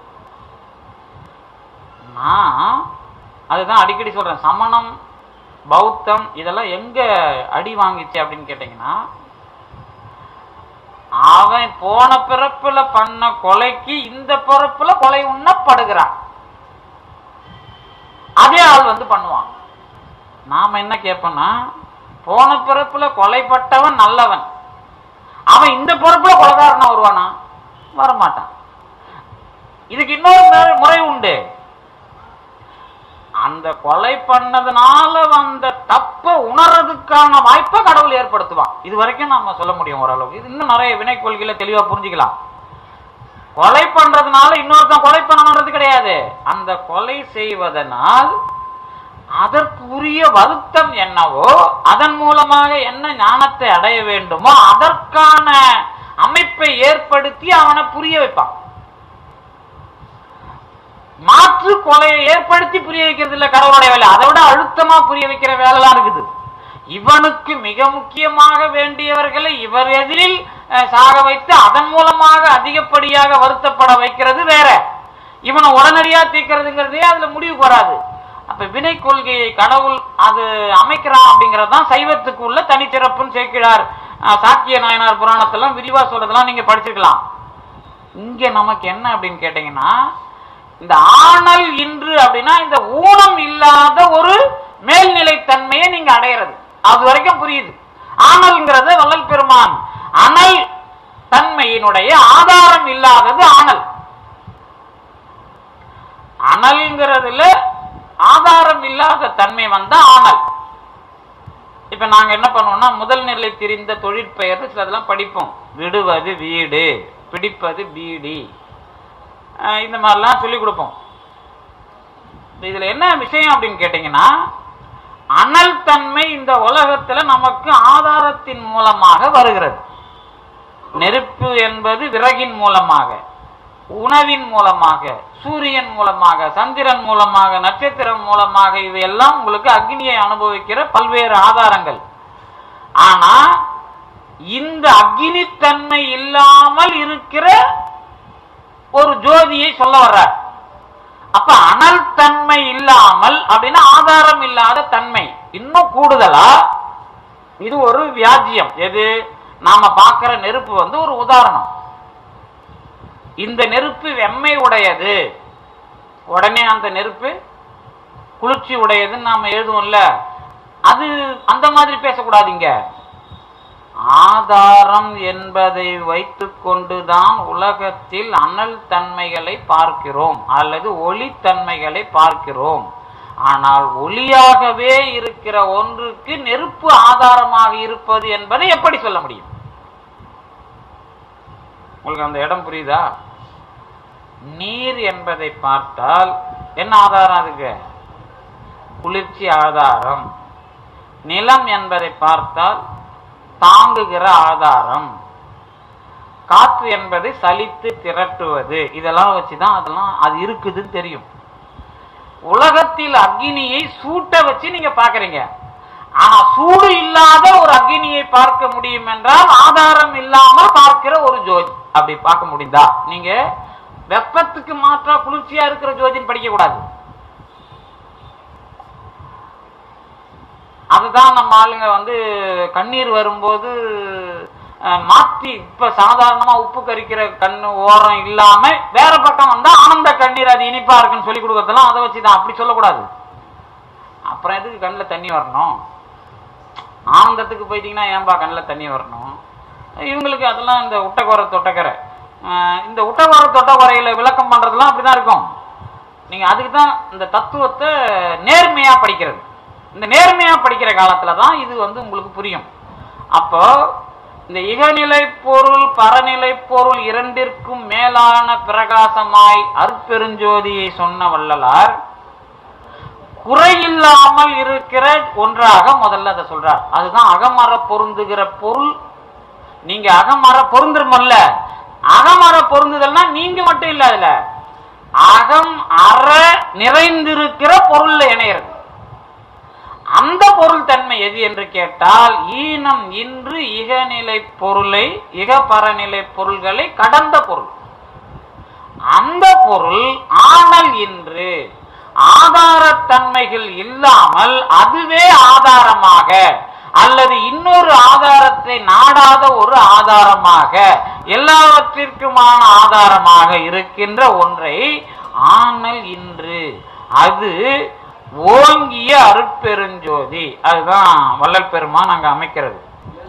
நான் அதுதான் அடிக்கடி சொல்றேன் சமணம் பௌத்தம் இதெல்லாம் எங்க அடி வாங்கிச்சு அப்படின்னு கேட்டீங்கன்னா அவன் போன பிறப்புல பண்ண கொலைக்கு இந்த பிறப்புல கொலை உண்ணப்படுகிறான் அதே ஆள் வந்து பண்ணுவான் நாம என்ன கேட்போம்னா போன பிறப்புல கொலைப்பட்டவன் நல்லவன் அவன் இந்த பொறுப்புல கொலைகாரனா வருவானா வரமாட்டான் இதுக்கு இன்னொரு முறை- முறை உண்டு அந்த கொலை பண்ணதுனால வந்த தப்ப உணர்றதுக்கான வாய்ப்பை கடவுள் ஏற்படுத்துவான் இது வரைக்கும் நம்ம சொல்ல முடியும் ஓரளவுக்கு இது இன்னும் நிறைய வினை கொள்கையில தெளிவா புரிஞ்சுக்கலாம் கொலை பண்றதுனால இன்னொருத்தன் கொலை பண்ணணுன்றது கிடையாது அந்த கொலை செய்வதனால் அதற்கு உரிய வருத்தம் என்னவோ அதன் மூலமாக என்ன ஞானத்தை அடைய வேண்டுமோ அதற்கான அமைப்பை ஏற்படுத்தி அவனை புரிய வைப்பான் மாற்று கொலையை ஏற்படுத்தி புரிய வைக்கிறது இல்ல கடவுளுடைய வேலை அதை விட அழுத்தமா புரிய வைக்கிற வேலைலாம் இருக்குது இவனுக்கு மிக முக்கியமாக வேண்டியவர்களை இவர் எதிரில் அஹ், சாக வைத்து அதன் மூலமாக அதிகப்படியாக வருத்தப்பட வைக்கிறது வேற இவனை உடனடியா தீர்க்கிறதுங்கிறதே அதுல முடிவுக்கு வராது அப்ப வினை கொள்கையை கடவுள் அது அமைக்கிறான் அப்படிங்கிறது தான் சைவத்துக்கு உள்ள தனிச்சிறப்புன்னு சேர்க்கிறார் அஹ், சாக்கிய நாயனார் புராணத்தெல்லாம் விரிவா சொல்றதெல்லாம் நீங்க படிச்சிருக்கலாம் இங்க நமக்கு என்ன அப்படின்னு கேட்டீங்கன்னா இந்த ஆணல் இன்று அப்படின்னா இந்த ஊனம் இல்லாத ஒரு மேல்நிலை தன்மையை நீங்க அடையிறது அது வரைக்கும் புரியுது ஆணல்ங்கிறது வள்ளல் பெருமான் அனல் தன்மையினுடைய ஆதாரம் இல்லாதது ஆணல் அனல்ங்கிறதுல ஆதாரம் இல்லாத தன்மை வந்த ஆணல் இப்ப நாங்க என்ன பண்ணுவோம்னா முதல் நிலை தெரிந்த தொழிற்பெயர் சிலதெல்லாம் படிப்போம் விடுவது வீடு பிடிப்பது பீடி அஹ் இந்த மாதிரிலாம் சொல்லி கொடுப்போம் இதுல என்ன விஷயம் அப்படின்னு கேட்டீங்கன்னா அனல் தன்மை இந்த உலகத்துல நமக்கு ஆதாரத்தின் மூலமாக வருகிறது நெருப்பு என்பது விறகின் மூலமாக உணவின் மூலமாக சூரியன் மூலமாக சந்திரன் மூலமாக நட்சத்திரம் மூலமாக இவையெல்லாம் உங்களுக்கு அக்னியை அனுபவிக்கிற பல்வேறு ஆதாரங்கள் ஆனா இந்த அக்னித்தன்மை இல்லாமல் இருக்கிற ஒரு ஜோதியை சொல்ல வர்றார் அப்ப அனல் தன்மை இல்லாமல் அப்படின்னா ஆதாரம் இல்லாத தன்மை இன்னும் கூடுதலா இது ஒரு வியாஜ்யம் எது நாம பார்க்கிற நெருப்பு வந்து ஒரு உதாரணம் இந்த நெருப்பு வெம்மை உடையது உடனே அந்த நெருப்பு குளிர்ச்சி உடையதுன்னு நாம எழுதுவோம்ல அது அந்த மாதிரி பேசக்கூடாதீங்க ஆதாரம் என்பதை வைத்துக்கொண்டுதான் உலகத்தில் அனல் தன்மைகளை பார்க்கிறோம் அல்லது ஒளி தன்மைகளை பார்க்கிறோம் ஆனால் ஒளியாகவே இருக்கிற ஒன்றுக்கு நெருப்பு ஆதாரமாக இருப்பது என்பதை எப்படி சொல்ல முடியும் உங்களுக்கு அந்த இடம் புரியுதா நீர் என்பதை பார்த்தால் என்ன ஆதாரம் அதுக்கு குளிர்ச்சி ஆதாரம் நிலம் என்பதை பார்த்தால் தாங்குகிற ஆதாரம் காற்று என்பது சலித்து திரட்டுவது இதெல்லாம் வச்சுதான் அதெல்லாம் அது இருக்குதுன்னு தெரியும் உலகத்தில் அக்னியை சூட்ட வச்சு நீங்க பாக்குறீங்க ஆனா சூடு இல்லாத ஒரு அக்னியை பார்க்க முடியும் என்றால் ஆதாரம் இல்லாமல் பார்க்கிற ஒரு ஜோதி அப்படி பார்க்க முடிந்தா நீங்க வெப்பத்துக்கு மாற்றா குளிர்ச்சியா இருக்கிற ஜோதின்னு படிக்க கூடாது அதுதான் நம்ம ஆளுங்க வந்து கண்ணீர் வரும்போது அஹ், மாத்தி இப்ப சாதாரணமா உப்பு கரிக்கிற கண்ணு ஓரம் இல்லாம வேற பக்கம் வந்தா ஆனந்த கண்ணீர் அது இனிப்பா இருக்குன்னு சொல்லி கொடுக்கறதெல்லாம் அதை வச்சுதான் அப்படி சொல்லக்கூடாது அப்புறம் எதுக்கு கண்ணில் தண்ணி வரணும் ஆனந்தத்துக்கு போயிட்டீங்கன்னா ஏன்பா கண்ணில் தண்ணி வரணும் இவங்களுக்கு அதெல்லாம் இந்த உட்டக்குறை தொட்டக்கரை அஹ், இந்த உட்டக்குறை தொட்டக்குறையில விளக்கம் பண்றதெல்லாம் அப்படிதான் இருக்கும் நீங்க அதுக்கு தான் இந்த தத்துவத்தை நேர்மையா படிக்கிறது இந்த நேர்மையா படிக்கிற காலத்துல தான் இது வந்து உங்களுக்கு புரியும் அப்போ இந்த இகநிலை பொருள் பரநிலை பொருள் இரண்டிற்கும் மேலான பிரகாசமாய் அருட்பெருஞ்சோதியை சொன்ன வள்ளலார் குறையில்லாமல் இருக்கிற ஒன்றாக முதல்ல அதை சொல்றார் அதுதான் அகமர பொருந்துகிற பொருள் நீங்க அகமர பொருந்துருமல்ல அகமர பொருந்துதல்னா நீங்க மட்டும் இல்ல அதுல அகம் அற நிறைந்திருக்கிற பொருள்ல இணையிறது அந்த பொருள் தன்மை எது என்று கேட்டால் ஈனம் இன்று இகநிலை பொருளை இகபரநிலை பொருள்களை கடந்த பொருள் அந்த பொருள் ஆனல் இன்று ஆதாரத்தன்மைகள் இல்லாமல் அதுவே ஆதாரமாக அல்லது இன்னொரு ஆதாரத்தை நாடாத ஒரு ஆதாரமாக எல்லாவற்றிற்குமான ஆதாரமாக இருக்கின்ற ஒன்றை ஆனல் இன்று அது ஓங்கிய அருட்பெருஞ்சோதி அதுதான் வள்ளல் பெருமான் அங்க அமைக்கிறது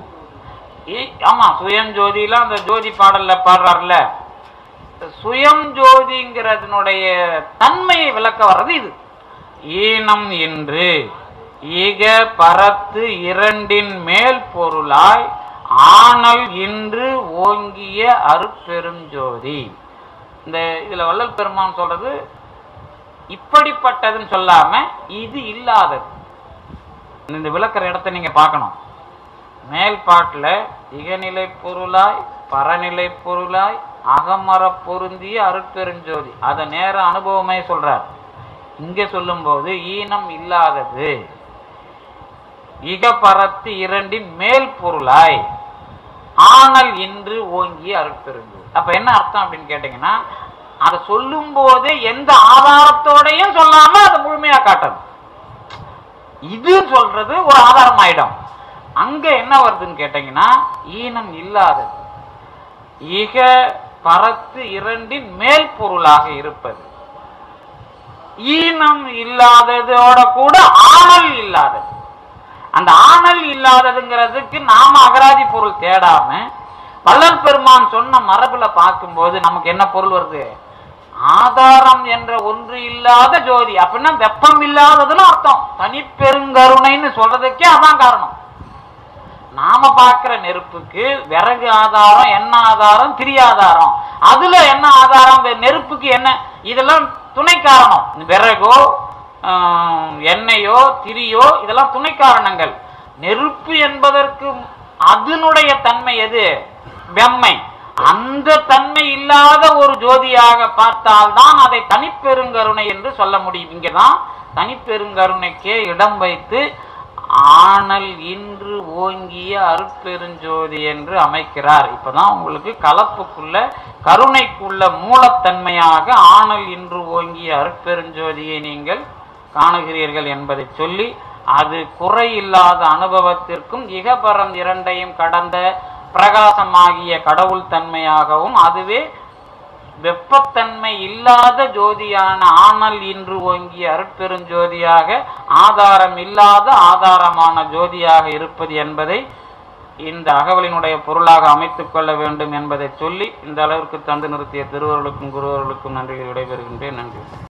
இ- ஆமா சுயம் ஜோதிலாம் அந்த ஜோதி பாடல்ல பாடுறாருல சுயம் ஜோதிங்கிறதுனுடைய தன்மையை விளக்க வர்றது இது ஈனம் என்று ஈக பரத்து இரண்டின் மேல் பொருளாய் ஆனல் இன்று ஓங்கிய அருட்பெருஞ்சோதி இந்த இதுல வள்ளல் பெருமான் சொல்றது இப்படிப்பட்டதுன்னு சொல்லாம இது இல்லாதது இந்த விளக்குற இடத்தை நீங்க பார்க்கணும் மேல் பாட்டுல இகநிலை பொருளாய் பரநிலை பொருளாய் அகமர பொருந்திய அருட்பெருஞ்சோதி அதை நேர அனுபவமே சொல்றார் இங்க சொல்லும்போது ஈனம் இல்லாதது இகபரத்து இரண்டின் மேல் பொருளாய் ஆனல் இன்று ஓங்கி அருட்பெருஞ்சோதி அப்ப என்ன அர்த்தம் அப்படின்னு கேட்டீங்கன்னா அதை சொல்லும் போதே எந்த ஆதாரத்தோடையும் சொல்லாம அதை முழுமையா காட்டணும் இது சொல்றது ஒரு ஆதாரம் ஆயிடும் அங்க என்ன வருதுன்னு கேட்டீங்கன்னா ஈனம் இல்லாதது இக பரத்து இரண்டின் மேல் பொருளாக இருப்பது ஈனம் இல்லாததோட கூட ஆணல் இல்லாதது அந்த ஆணல் இல்லாததுங்கிறதுக்கு நாம அகராதி பொருள் தேடாம வள்ளல் பெருமான் சொன்ன மரபுல பார்க்கும்போது நமக்கு என்ன பொருள் வருது ஆதாரம் என்ற ஒன்று இல்லாத ஜோதி அப்படின்னா வெப்பம் இல்லாததுன்னு அர்த்தம் தனிப்பெருங்கருணைன்னு சொல்றதுக்கே அதான் காரணம் நாம பார்க்கிற நெருப்புக்கு விறகு ஆதாரம் என்ன ஆதாரம் திரி ஆதாரம் அதுல என்ன ஆதாரம் இந்த நெருப்புக்கு என்ன இதெல்லாம் துணை காரணம் விறகோ ஆஹ், எண்ணெயோ திரியோ இதெல்லாம் துணை காரணங்கள் நெருப்பு என்பதற்கு அதனுடைய தன்மை எது வெம்மை அந்த தன்மை இல்லாத ஒரு ஜோதியாக பார்த்தால்தான் அதை தனிப்பெருங்கருணை என்று சொல்ல முடியும் இங்கதான் தனிப்பெருங்கருணைக்கே இடம் வைத்து ஆனல் இன்று ஓங்கிய அருட்பெருஞ்சோதி என்று அமைக்கிறார் இப்பதான் உங்களுக்கு கலப்புக்குள்ள கருணைக்குள்ள மூலத்தன்மையாக ஆனல் இன்று ஓங்கிய அருட்பெருஞ்சோதியை நீங்கள் காணுகிறீர்கள் என்பதை சொல்லி அது குறையில்லாத அனுபவத்திற்கும் இகபரம் இரண்டையும் கடந்த பிரகாசமாகிய கடவுள் தன்மையாகவும் அதுவே வெப்பத்தன்மை இல்லாத ஜோதியான ஆனல் இன்று ஓங்கிய அருட்பெருஞ்சோதியாக ஆதாரம் இல்லாத ஆதாரமான ஜோதியாக இருப்பது என்பதை இந்த அகவலினுடைய பொருளாக அமைத்துக் கொள்ள வேண்டும் என்பதை சொல்லி இந்த அளவிற்கு தந்து நிறுத்திய திருவருளுக்கும் குருவர்களுக்கும் நன்றிகள் விடைபெறுகின்றேன் நன்றி